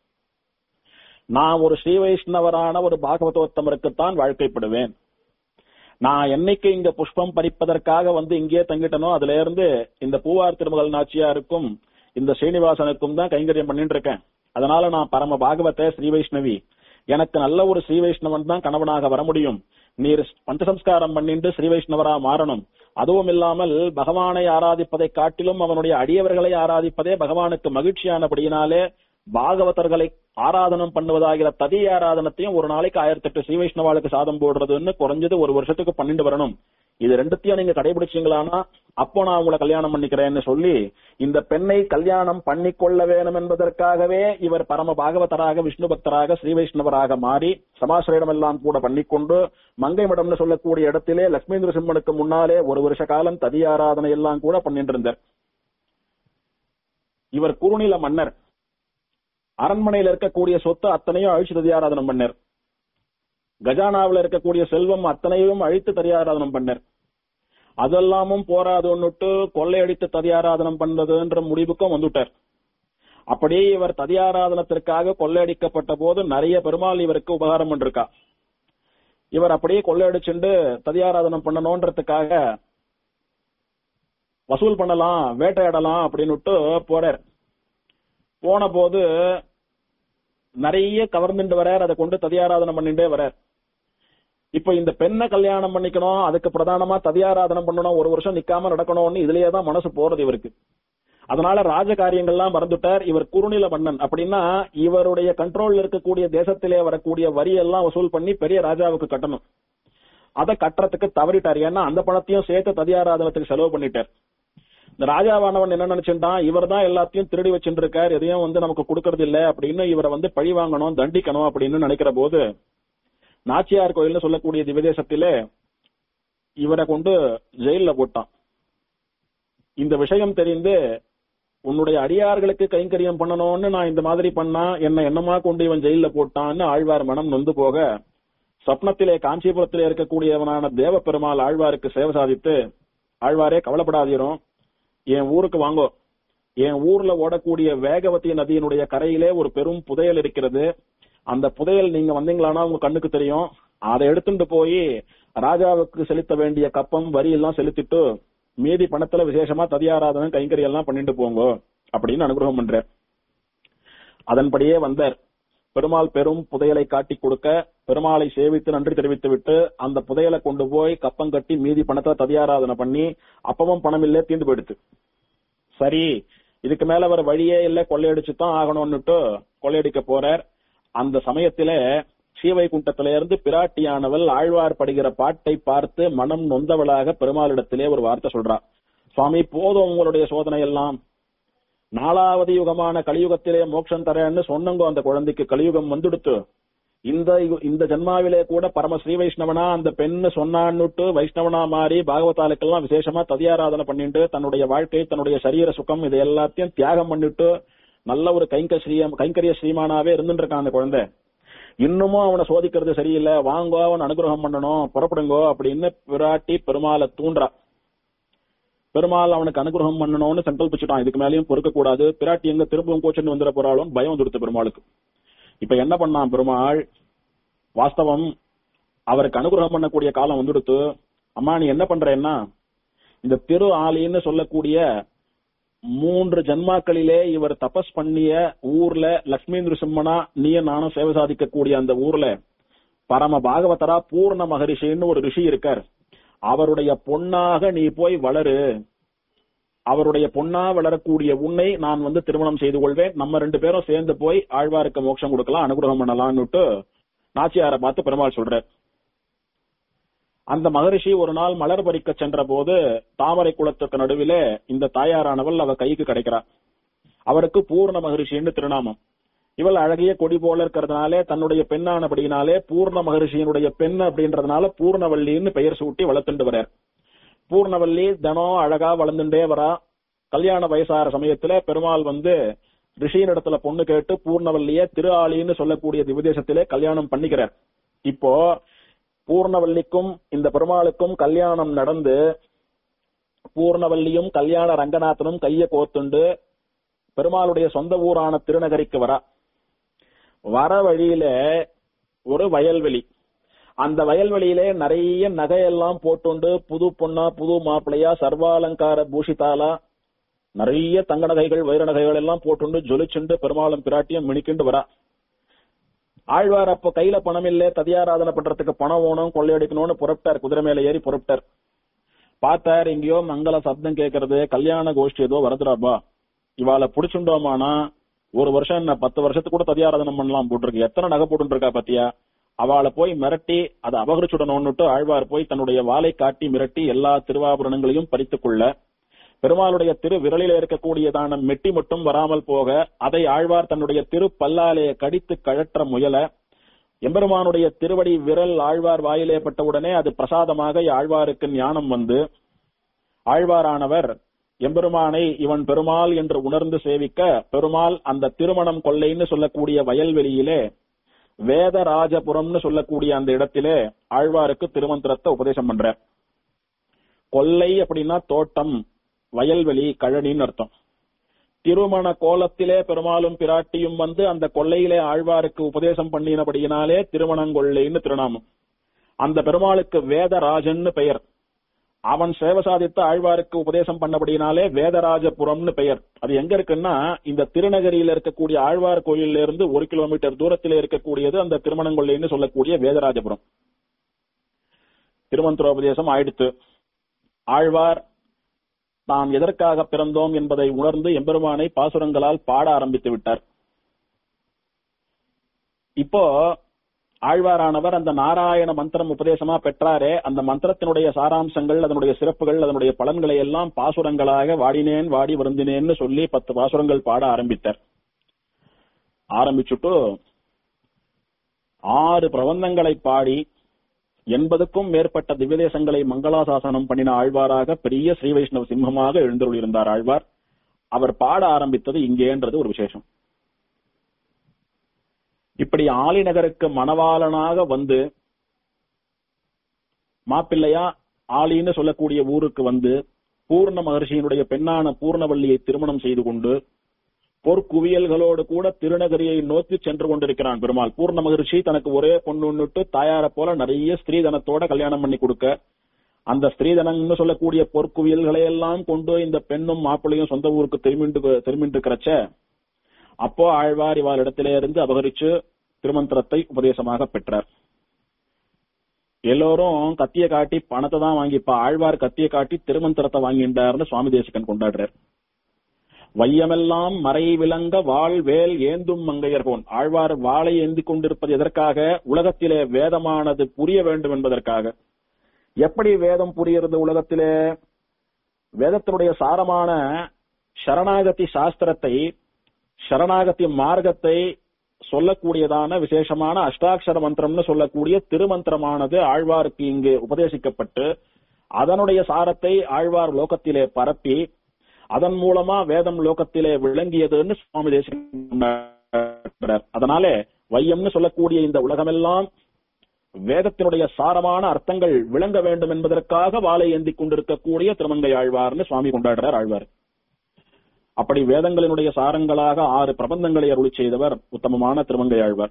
S1: நான் ஒரு ஸ்ரீ வைஷ்ணவரான ஒரு பாகவதோத்தமருக்குத்தான் வாழ்க்கைப்படுவேன் நான் என்னைக்கு இங்க புஷ்பம் பறிப்பதற்காக வந்து இங்கே தங்கிட்டனோ அதுல இருந்து இந்த பூவார் திருமகள் நாச்சியாருக்கும் இந்த ஸ்ரீனிவாசனுக்கும் தான் கைங்கரியம் பண்ணிட்டு இருக்கேன் அதனால நான் பரம பாகவத ஸ்ரீ வைஷ்ணவி எனக்கு நல்ல ஒரு ஸ்ரீ வைஷ்ணவன் தான் கணவனாக வர முடியும் நீர் பஞ்சசம்ஸ்காரம் பண்ணிட்டு ஸ்ரீ வைஷ்ணவரா மாறணும் அதுவும் இல்லாமல் பகவானை ஆராதிப்பதை காட்டிலும் அவனுடைய அடியவர்களை ஆராதிப்பதே பகவானுக்கு மகிழ்ச்சியானபடியினாலே பாகவதர்களை ஆராதனம் பண்ணுவதாகிற ததி ஆராதனத்தையும் ஒரு நாளைக்கு ஆயிரத்தி எட்டு ஸ்ரீ வைஷ்ணவாளுக்கு சாதம் போடுறதுன்னு குறைஞ்சது ஒரு வருஷத்துக்கு பண்ணிட்டு வரணும் இது ரெண்டுத்தையும் நீங்க கடைபிடிச்சீங்களானா அப்போ நான் உங்களை கல்யாணம் பண்ணிக்கிறேன்னு சொல்லி இந்த பெண்ணை கல்யாணம் பண்ணிக்கொள்ள வேணும் என்பதற்காகவே இவர் பரம பாகவதராக விஷ்ணு பக்தராக ஸ்ரீ வைஷ்ணவராக மாறி சமாசிரியிடம் எல்லாம் கூட பண்ணிக்கொண்டு மங்கை மடம்னு சொல்லக்கூடிய இடத்திலே லட்சுமீந்திர சிம்மனுக்கு முன்னாலே ஒரு வருஷ காலம் ததி ஆராதனை எல்லாம் கூட பண்ணிட்டு இருந்தார் இவர் குறுநில மன்னர் அரண்மனையில் இருக்கக்கூடிய சொத்து அத்தனையும் அழிச்சு ததியாராதனம் பண்ணார் கஜானாவில் இருக்கக்கூடிய செல்வம் அத்தனையும் அழித்து ததியாராதனம் பண்ணார் அதெல்லாமும் போராதுன்னுட்டு கொள்ளையடித்து ததியாராதனம் பண்றதுன்ற முடிவுக்கும் வந்துட்டார் அப்படியே இவர் ததியாராதனத்திற்காக கொள்ளையடிக்கப்பட்ட போது நிறைய பெருமாள் இவருக்கு உபகாரம் பண்ணிருக்கா இவர் அப்படியே கொள்ளையடிச்சுண்டு ததியாராதனம் பண்ணணும்ன்றதுக்காக வசூல் பண்ணலாம் வேட்டையாடலாம் அப்படின்னுட்டு போறார் போன போது நிறைய கவர்ந்துட்டு வரார் அதை கொண்டு ததியாராதனம் பண்ணிட்டே வரார் இப்ப இந்த பெண்ணை கல்யாணம் பண்ணிக்கணும் அதுக்கு பிரதானமா ததியாராதனம் பண்ணணும் ஒரு வருஷம் நிக்காம நடக்கணும்னு இதுலயே தான் மனசு போறது இவருக்கு அதனால ராஜ காரியங்கள்லாம் மறந்துட்டார் இவர் குறுநில மன்னன் அப்படின்னா இவருடைய கண்ட்ரோல்ல இருக்கக்கூடிய தேசத்திலே வரக்கூடிய வரி எல்லாம் வசூல் பண்ணி பெரிய ராஜாவுக்கு கட்டணும் அதை கட்டுறதுக்கு தவறிட்டார் ஏன்னா அந்த பணத்தையும் சேர்த்து ததியாராதனத்துக்கு செலவு பண்ணிட்டார் இந்த ராஜாவானவன் என்ன நினைச்சுட்டான் இவர் தான் எல்லாத்தையும் திருடி வச்சுட்டு இருக்கார் எதையும் வந்து நமக்கு கொடுக்கறது இல்ல அப்படின்னு இவரை வந்து பழி வாங்கணும் தண்டிக்கணும் அப்படின்னு நினைக்கிற போது நாச்சியார் கோயில்னு சொல்லக்கூடிய திவதேசத்திலே இவரை கொண்டு ஜெயில போட்டான் இந்த விஷயம் தெரிந்து உன்னுடைய அடியார்களுக்கு கைங்கரியம் பண்ணணும்னு நான் இந்த மாதிரி பண்ணா என்ன என்னமா கொண்டு இவன் ஜெயில போட்டான்னு ஆழ்வார் மனம் நொந்து போக சொப்னத்திலே காஞ்சிபுரத்திலே இருக்கக்கூடியவனான தேவ பெருமாள் ஆழ்வாருக்கு சேவை சாதித்து ஆழ்வாரே கவலைப்படாதீரும் என் ஊருக்கு வாங்கோ என் ஊர்ல ஓடக்கூடிய வேகவதி நதியினுடைய கரையிலே ஒரு பெரும் புதையல் இருக்கிறது அந்த புதையல் நீங்க வந்தீங்களானா உங்க கண்ணுக்கு தெரியும் அதை எடுத்துட்டு போய் ராஜாவுக்கு செலுத்த வேண்டிய கப்பம் வரி எல்லாம் செலுத்திட்டு மீதி பணத்துல விசேஷமா ததியாராதனம் கைங்கறி எல்லாம் பண்ணிட்டு போங்க அப்படின்னு அனுகிரகம் பண்றார் அதன்படியே வந்தார் பெருமாள் பெரும் புதையலை காட்டி கொடுக்க பெருமாளை சேவித்து நன்றி தெரிவித்து விட்டு அந்த புதையலை கொண்டு போய் கப்பம் கட்டி மீதி பணத்தை ததியாராதனை பண்ணி அப்பவும் பணம் இல்ல தீர்ந்து போயிடுத்து சரி இதுக்கு மேல வர வழியே இல்ல கொள்ளையடிச்சு தான் ஆகணும்னுட்டு கொள்ளையடிக்க போறார் அந்த சமயத்தில ஸ்ரீவைகுண்டத்தில இருந்து பிராட்டியானவள் ஆழ்வார் படுகிற பாட்டை பார்த்து மனம் நொந்தவளாக பெருமாளிடத்திலே ஒரு வார்த்தை சொல்றா சுவாமி போதும் உங்களுடைய சோதனை எல்லாம் நாலாவது யுகமான கலியுகத்திலே மோட்சம் தரேன்னு சொன்னங்கோ அந்த குழந்தைக்கு கலியுகம் வந்துடுத்து இந்த யு- இந்த ஜென்மாவிலே கூட பரம ஸ்ரீ வைஷ்ணவனா அந்த பெண்ணு சொன்னான்னுட்டு வைஷ்ணவனா மாறி பாகவதாலுக்கெல்லாம் விசேஷமா ததியாராதனை பண்ணிட்டு தன்னுடைய வாழ்க்கை தன்னுடைய சரீர சுகம் இது எல்லாத்தையும் தியாகம் பண்ணிட்டு நல்ல ஒரு கைங்க ஸ்ரீ கைங்கரிய ஸ்ரீமானாவே இருந்துட்டு இருக்கான் அந்த குழந்தை இன்னமும் அவனை சோதிக்கிறது சரியில்லை வாங்கோ அவன் அனுகிரகம் பண்ணணும் புறப்படுங்கோ அப்படின்னு பிராட்டி பெருமாளை தூண்டுறா பெருமாள் அவனுக்கு அனுகிரகம் பண்ணணும்னு சங்கல்பிச்சுட்டான் இதுக்கு மேலயும் பொறுக்க கூடாது பிராட்டி எங்க திரும்பவும் கோச்சுன்னு வந்துட போறாலும் பயம் வந்துடுத்து பெருமாளுக்கு இப்ப என்ன பண்ணான் பெருமாள் வாஸ்தவம் அவருக்கு அனுகிரகம் பண்ணக்கூடிய காலம் வந்துடுத்து அம்மா நீ என்ன பண்றேன்னா இந்த திரு ஆலின்னு சொல்லக்கூடிய மூன்று ஜன்மாக்களிலே இவர் தபஸ் பண்ணிய ஊர்ல லட்சுமி நிருசிம்மனா நீயும் நானும் சேவை சாதிக்கக்கூடிய அந்த ஊர்ல பரம பாகவதரா பூர்ண மகரிஷின்னு ஒரு ரிஷி இருக்கார் அவருடைய பொன்னாக நீ போய் வளரு அவருடைய பொன்னா வளரக்கூடிய உன்னை நான் வந்து திருமணம் செய்து கொள்வேன் நம்ம ரெண்டு பேரும் சேர்ந்து போய் ஆழ்வாருக்கு மோட்சம் கொடுக்கலாம் அனுகிரகம் பண்ணலாம்னுட்டு நாச்சியாரை பார்த்து பெருமாள் சொல்றார் அந்த மகரிஷி ஒரு நாள் மலர் பறிக்க சென்ற போது தாமரை குளத்துக்கு நடுவிலே இந்த தாயாரானவள் அவ கைக்கு கிடைக்கிறார் அவருக்கு பூர்ண மகரிஷின்னு திருநாமம் இவள் அழகிய கொடி போல இருக்கிறதுனாலே தன்னுடைய பெண்ணானபடியினாலே பூர்ண மகரிஷியினுடைய பெண் அப்படின்றதுனால பூர்ணவல்லின்னு பெயர் சூட்டி வளர்த்துண்டு வரார் பூர்ணவல்லி தினம் அழகா வளர்ந்துட்டே வரா கல்யாண வயசார சமயத்துல பெருமாள் வந்து ரிஷியின் இடத்துல பொண்ணு கேட்டு பூர்ணவல்லிய திரு ஆளின்னு சொல்லக்கூடிய திவதேசத்திலே கல்யாணம் பண்ணிக்கிறார் இப்போ பூர்ணவல்லிக்கும் இந்த பெருமாளுக்கும் கல்யாணம் நடந்து பூர்ணவல்லியும் கல்யாண ரங்கநாதனும் கைய கோத்துண்டு பெருமாளுடைய சொந்த ஊரான திருநகரிக்கு வரா வர வழியில ஒரு வயல்வெளி அந்த வயல்வெளியிலே நிறைய நகையெல்லாம் போட்டுண்டு புது பொண்ணா புது மாப்பிள்ளையா சர்வாலங்கார பூஷிதாலா நிறைய தங்க நகைகள் வைர நகைகள் எல்லாம் போட்டுண்டு ஜொலிச்சுண்டு பெருமாளும் பிராட்டியும் மினிக்கிண்டு வரா ஆழ்வார் அப்ப கையில பணம் இல்ல ததியாராதனை பண்றதுக்கு பணம் வேணும் கொள்ளையடிக்கணும்னு புறப்பட்டார் குதிரை மேல ஏறி புறப்பட்டார் பார்த்தார் எங்கேயோ மங்கள சப்தம் கேட்கறது கல்யாண கோஷ்டி ஏதோ வருதுடாப்பா இவாளை புடிச்சுண்டோமானா ஒரு வருஷம் என்ன பத்து வருஷத்துக்கு கூட ததியாராதனை பண்ணலாம் போட்டிருக்கு எத்தனை நகை போட்டு இருக்கா பாத்தியா அவளை போய் மிரட்டி அதை அபகரிச்சுடணும்னுட்டு ஆழ்வார் போய் தன்னுடைய வாளை காட்டி மிரட்டி எல்லா திருவாபரணங்களையும் பறித்துக் கொள்ள பெருமாளுடைய திரு விரலில இருக்கக்கூடியதான மெட்டி மட்டும் வராமல் போக அதை ஆழ்வார் தன்னுடைய திரு பல்லாலே கடித்து கழற்ற முயல எம்பெருமானுடைய திருவடி விரல் ஆழ்வார் வாயிலே பட்டவுடனே அது பிரசாதமாக ஆழ்வாருக்கு ஞானம் வந்து ஆழ்வாரானவர் எம்பெருமானை இவன் பெருமாள் என்று உணர்ந்து சேவிக்க பெருமாள் அந்த திருமணம் கொள்ளைன்னு சொல்லக்கூடிய வயல்வெளியிலே வேதராஜபுரம்னு சொல்லக்கூடிய அந்த இடத்திலே ஆழ்வாருக்கு திருமந்திரத்தை உபதேசம் பண்ற கொல்லை அப்படின்னா தோட்டம் வயல்வெளி கழனின்னு அர்த்தம் திருமண கோலத்திலே பெருமாளும் பிராட்டியும் வந்து அந்த கொல்லையிலே ஆழ்வாருக்கு உபதேசம் பண்ணினபடியினாலே திருமணங்கொள்ளைன்னு திருநாமம் அந்த பெருமாளுக்கு வேதராஜன்னு பெயர் அவன் சேவை சாதித்த ஆழ்வாருக்கு உபதேசம் பண்ணபடினாலே வேதராஜபுரம்னு பெயர் அது எங்க இருக்குன்னா இந்த திருநகரியில இருக்கக்கூடிய ஆழ்வார் கோயில்ல இருந்து ஒரு கிலோமீட்டர் தூரத்திலே இருக்கக்கூடியது அந்த திருமணங்கொள்ளைன்னு சொல்லக்கூடிய வேதராஜபுரம் திருமந்திரோபதேசம் ஆயிடுத்து ஆழ்வார் நாம் எதற்காக பிறந்தோம் என்பதை உணர்ந்து எம்பெருமானை பாசுரங்களால் பாட ஆரம்பித்து விட்டார் இப்போ ஆழ்வாரானவர் அந்த நாராயண மந்திரம் உபதேசமா பெற்றாரே அந்த மந்திரத்தினுடைய சாராம்சங்கள் அதனுடைய சிறப்புகள் அதனுடைய பலன்களை எல்லாம் பாசுரங்களாக வாடினேன் வாடி வருந்தினேன்னு சொல்லி பத்து பாசுரங்கள் பாட ஆரம்பித்தார் ஆரம்பிச்சுட்டு ஆறு பிரபந்தங்களை பாடி எண்பதுக்கும் மேற்பட்ட திவ்யதேசங்களை மங்களாசாசனம் பண்ணின ஆழ்வாராக பெரிய ஸ்ரீ வைஷ்ணவ சிம்மமாக எழுந்தருளியிருந்தார் ஆழ்வார் அவர் பாட ஆரம்பித்தது இங்கேன்றது ஒரு விசேஷம் இப்படி ஆலிநகருக்கு மணவாளனாக வந்து மாப்பிள்ளையா ஆலின்னு சொல்லக்கூடிய ஊருக்கு வந்து பூர்ண மகர்ஷியினுடைய பெண்ணான பூர்ணவல்லியை திருமணம் செய்து கொண்டு பொற்குவியல்களோடு கூட திருநகரியை நோக்கி சென்று கொண்டிருக்கிறான் பெருமாள் பூர்ண மகர்ஷி தனக்கு ஒரே பொண்ணுன்னுட்டு தாயாரை போல நிறைய ஸ்திரீதனத்தோட கல்யாணம் பண்ணி கொடுக்க அந்த ஸ்திரீதனம்னு சொல்லக்கூடிய பொற்குவியல்களை எல்லாம் கொண்டு இந்த பெண்ணும் மாப்பிள்ளையும் சொந்த ஊருக்கு திரும்பிண்டு திரும்பிட்டு இருக்கிறச்ச அப்போ ஆழ்வார் இவாள் இடத்திலே இருந்து அபகரிச்சு திருமந்திரத்தை உபதேசமாக பெற்றார் எல்லோரும் கத்திய காட்டி பணத்தை தான் வாங்கிப்பா ஆழ்வார் கத்திய காட்டி திருமந்திரத்தை வாங்கிட்டார்னு சுவாமி தேசிகன் கொண்டாடுறார் வையமெல்லாம் மறை விளங்க வாழ் வேல் ஏந்தும் மங்கையர்கோன் ஆழ்வார் வாளை ஏந்தி கொண்டிருப்பது எதற்காக உலகத்திலே வேதமானது புரிய வேண்டும் என்பதற்காக எப்படி வேதம் புரிகிறது உலகத்திலே வேதத்தினுடைய சாரமான சரணாகதி சாஸ்திரத்தை சரணாகதி மார்க்கத்தை சொல்லக்கூடியதான விசேஷமான அஷ்டாட்சர மந்திரம்னு சொல்லக்கூடிய திருமந்திரமானது ஆழ்வாருக்கு இங்கு உபதேசிக்கப்பட்டு அதனுடைய சாரத்தை ஆழ்வார் லோகத்திலே பரப்பி அதன் மூலமா வேதம் லோகத்திலே விளங்கியதுன்னு சுவாமி தேசிகன் அதனாலே வையம்னு சொல்லக்கூடிய இந்த உலகமெல்லாம் வேதத்தினுடைய சாரமான அர்த்தங்கள் விளங்க வேண்டும் என்பதற்காக வாழை ஏந்தி கொண்டிருக்கக்கூடிய திருமங்கை ஆழ்வார்னு சுவாமி கொண்டாடுறார் ஆழ்வார் அப்படி வேதங்களினுடைய சாரங்களாக ஆறு பிரபந்தங்களை அருளி செய்தவர் உத்தமமான திருமங்கை ஆழ்வார்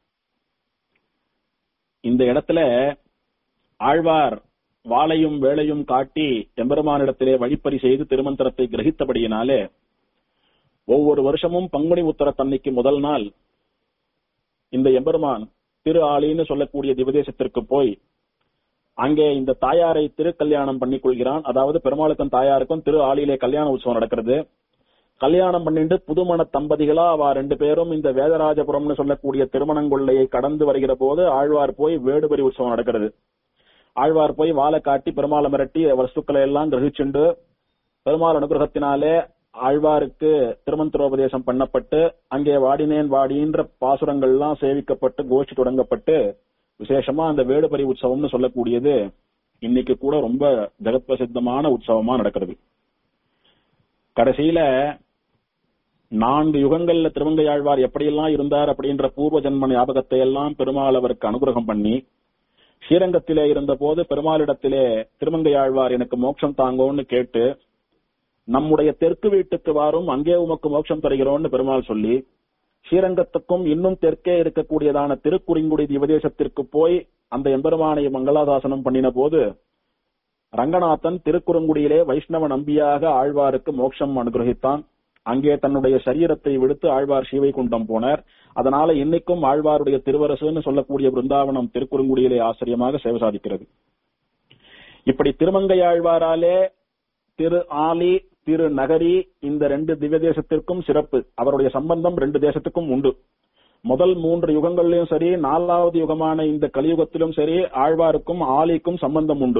S1: இந்த இடத்துல ஆழ்வார் வாளையும் வேளையும் காட்டி எம்பெருமானிடத்திலே வழிப்பறி செய்து திருமந்திரத்தை கிரகித்தபடியினாலே ஒவ்வொரு வருஷமும் பங்குனி உத்தர தன்னைக்கு முதல் நாள் இந்த எம்பெருமான் திரு ஆலின்னு சொல்லக்கூடிய திவதேசத்திற்கு போய் அங்கே இந்த தாயாரை திருக்கல்யாணம் பண்ணிக் கொள்கிறான் அதாவது பெருமாளுக்கும் தாயாருக்கும் திரு ஆலியிலே கல்யாண உற்சவம் நடக்கிறது கல்யாணம் பண்ணிட்டு புதுமண தம்பதிகளா அவ ரெண்டு பேரும் இந்த வேதராஜபுரம்னு சொல்லக்கூடிய திருமணங்கொள்ளையை கடந்து வருகிற போது ஆழ்வார் போய் வேடுபரி உற்சவம் நடக்கிறது ஆழ்வார் போய் வாழை காட்டி பெருமாளை மிரட்டி வஸ்துக்களை எல்லாம் கிரகிச்சுண்டு பெருமாள் அனுகிரகத்தினாலே ஆழ்வாருக்கு திருமந்திரோபதேசம் பண்ணப்பட்டு அங்கே வாடினேன் வாடின்ற பாசுரங்கள் எல்லாம் சேவிக்கப்பட்டு கோஷ்டி தொடங்கப்பட்டு விசேஷமா அந்த வேடுபரி உற்சவம்னு சொல்லக்கூடியது இன்னைக்கு கூட ரொம்ப ஜெகத் பிரசித்தமான உற்சவமா நடக்கிறது கடைசியில நான்கு யுகங்கள்ல திருமங்கையாழ்வார் எப்படியெல்லாம் இருந்தார் அப்படின்ற பூர்வ ஜென்ம ஞாபகத்தை எல்லாம் பெருமாள் அவருக்கு அனுகிரகம் பண்ணி ஸ்ரீரங்கத்திலே இருந்த போது பெருமாளிடத்திலே திருமங்கையாழ்வார் எனக்கு மோட்சம் தாங்கோன்னு கேட்டு நம்முடைய தெற்கு வீட்டுக்கு வாரும் அங்கே உமக்கு மோட்சம் தருகிறோம்னு பெருமாள் சொல்லி ஸ்ரீரங்கத்துக்கும் இன்னும் தெற்கே இருக்கக்கூடியதான திருக்குறிங்குடி திவதேசத்திற்கு போய் அந்த எம்பெருமானை மங்களாதாசனம் பண்ணின போது ரங்கநாதன் திருக்குறுங்குடியிலே வைஷ்ணவ நம்பியாக ஆழ்வாருக்கு மோட்சம் அனுகிரகித்தான் அங்கே தன்னுடைய சரீரத்தை விடுத்து ஆழ்வார் ஸ்ரீவைகுண்டம் போனார் அதனால இன்னைக்கும் ஆழ்வாருடைய திருவரசுன்னு சொல்லக்கூடிய பிருந்தாவனம் திருக்குறுங்குடியிலே ஆச்சரியமாக சேவை சாதிக்கிறது இப்படி திருமங்கை ஆழ்வாராலே திரு ஆலி திரு நகரி இந்த ரெண்டு திவ்ய தேசத்திற்கும் சிறப்பு அவருடைய சம்பந்தம் ரெண்டு தேசத்துக்கும் உண்டு முதல் மூன்று யுகங்களிலும் சரி நாலாவது யுகமான இந்த கலியுகத்திலும் சரி ஆழ்வாருக்கும் ஆலிக்கும் சம்பந்தம் உண்டு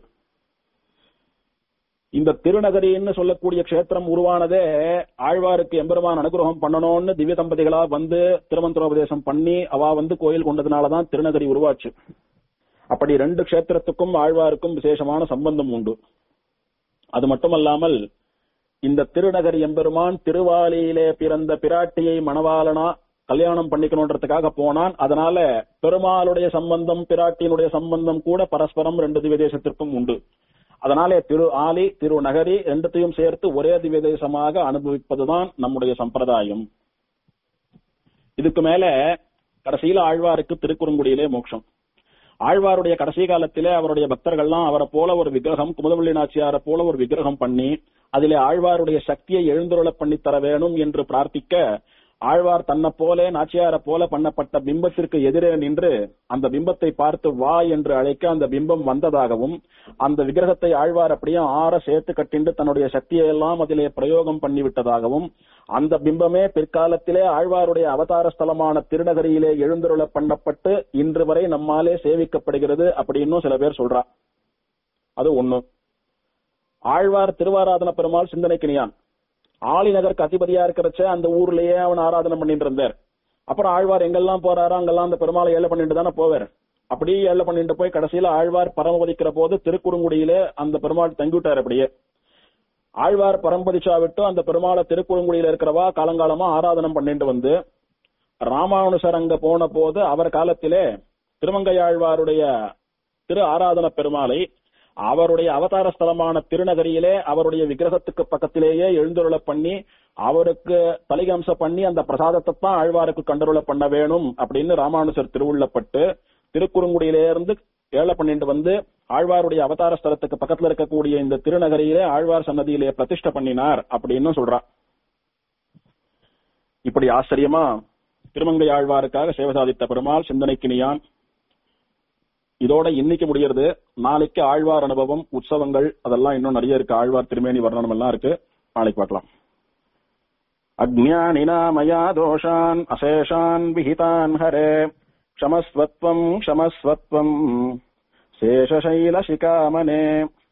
S1: இந்த திருநகரின்னு சொல்லக்கூடிய க்ஷேத்திரம் உருவானதே ஆழ்வாருக்கு எம்பெருமான் அனுகிரகம் பண்ணணும்னு திவ்ய தம்பதிகளா வந்து திருமந்திரோபதேசம் பண்ணி அவ வந்து கோயில் கொண்டதுனாலதான் திருநகரி உருவாச்சு அப்படி ரெண்டு க்ஷேத்திரத்துக்கும் ஆழ்வாருக்கும் விசேஷமான சம்பந்தம் உண்டு அது மட்டுமல்லாமல் இந்த திருநகர் எம்பெருமான் திருவாலியிலே பிறந்த பிராட்டியை மணவாளனா கல்யாணம் பண்ணிக்கணுன்றதுக்காக போனான் அதனால பெருமாளுடைய சம்பந்தம் பிராட்டியினுடைய சம்பந்தம் கூட பரஸ்பரம் ரெண்டு திவ்ய தேசத்திற்கும் உண்டு அதனாலே திரு ஆலி திரு நகரி ரெண்டுத்தையும் சேர்த்து ஒரே திவ்ய தேசமாக அனுபவிப்பதுதான் நம்முடைய சம்பிரதாயம் இதுக்கு மேல கடைசியில ஆழ்வாருக்கு திருக்குறுங்குடியிலே மோட்சம் ஆழ்வாருடைய கடைசி காலத்திலே அவருடைய பக்தர்கள்லாம் அவரை போல ஒரு விக்கிரகம் குமுதவள்ளி நாச்சியாரை போல ஒரு விக்கிரகம் பண்ணி அதிலே ஆழ்வாருடைய சக்தியை எழுந்துருள பண்ணி தர வேணும் என்று பிரார்த்திக்க ஆழ்வார் தன்னை போல நாச்சியாரை போல பண்ணப்பட்ட பிம்பத்திற்கு எதிரே நின்று அந்த பிம்பத்தை பார்த்து வா என்று அழைக்க அந்த பிம்பம் வந்ததாகவும் அந்த விக்கிரகத்தை ஆழ்வார் அப்படியே ஆற சேர்த்து கட்டிண்டு தன்னுடைய சக்தியை எல்லாம் அதிலே பிரயோகம் பண்ணிவிட்டதாகவும் அந்த பிம்பமே பிற்காலத்திலே ஆழ்வாருடைய அவதார ஸ்தலமான திருநகரியிலே எழுந்தருள பண்ணப்பட்டு இன்று வரை நம்மாலே சேவிக்கப்படுகிறது அப்படின்னு சில பேர் சொல்றா அது ஒண்ணு ஆழ்வார் திருவாராதன பெருமாள் சிந்தனைக்கினியான் ஆளிநகருக்கு அதிபதியா இருக்கிறச்ச அந்த ஊர்லயே அவன் ஆராதனை பண்ணிட்டு இருந்தார் அப்புறம் ஆழ்வார் எங்கெல்லாம் போறாரோ அங்கெல்லாம் அந்த பெருமாளை ஏழை பண்ணிட்டு தானே போவார் அப்படியே ஏழை பண்ணிட்டு போய் கடைசியில ஆழ்வார் பரமபதிக்கிற போது திருக்குறுங்குடியிலே அந்த பெருமாள் தங்கிவிட்டார் அப்படியே ஆழ்வார் பரம்பதிச்சா விட்டு அந்த பெருமாளை திருக்குறுங்குடியில இருக்கிறவா காலங்காலமா ஆராதனம் பண்ணிட்டு வந்து ராமானுசர் அங்க போன போது அவர் காலத்திலே திருமங்கையாழ்வாருடைய திரு ஆராதன பெருமாளை அவருடைய அவதார ஸ்தலமான திருநகரியிலே அவருடைய விக்கிரகத்துக்கு பக்கத்திலேயே எழுந்துருள பண்ணி அவருக்கு தலைகம்ச பண்ணி அந்த பிரசாதத்தை தான் ஆழ்வாருக்கு கண்டருள பண்ண வேணும் அப்படின்னு ராமானுசர் திருவுள்ளப்பட்டு திருக்குறுங்குடியிலிருந்து ஏழை பண்ணிட்டு வந்து ஆழ்வாருடைய அவதார ஸ்தலத்துக்கு பக்கத்துல இருக்கக்கூடிய இந்த திருநகரியிலே ஆழ்வார் சன்னதியிலே பிரதிஷ்டை பண்ணினார் அப்படின்னு சொல்றா இப்படி ஆச்சரியமா திருமங்கை ஆழ்வாருக்காக சேவை சாதித்த பெருமாள் சிந்தனைக்கினியான் இதோட இன்னைக்கு முடியறது நாளைக்கு ஆழ்வார் அனுபவம் உற்சவங்கள் அதெல்லாம் இன்னும் நிறைய இருக்கு ஆழ்வார் திருமேனி வர்ணனம் எல்லாம் இருக்கு நாளைக்கு பார்க்கலாம் அஜ்ஞானினா மயா தோஷான் அசேஷான் விஹிதான் ஹரே க்ஷமஸ்வத்வம் க்ஷமஸ்வத்வம் சேஷசைல சிகாமனே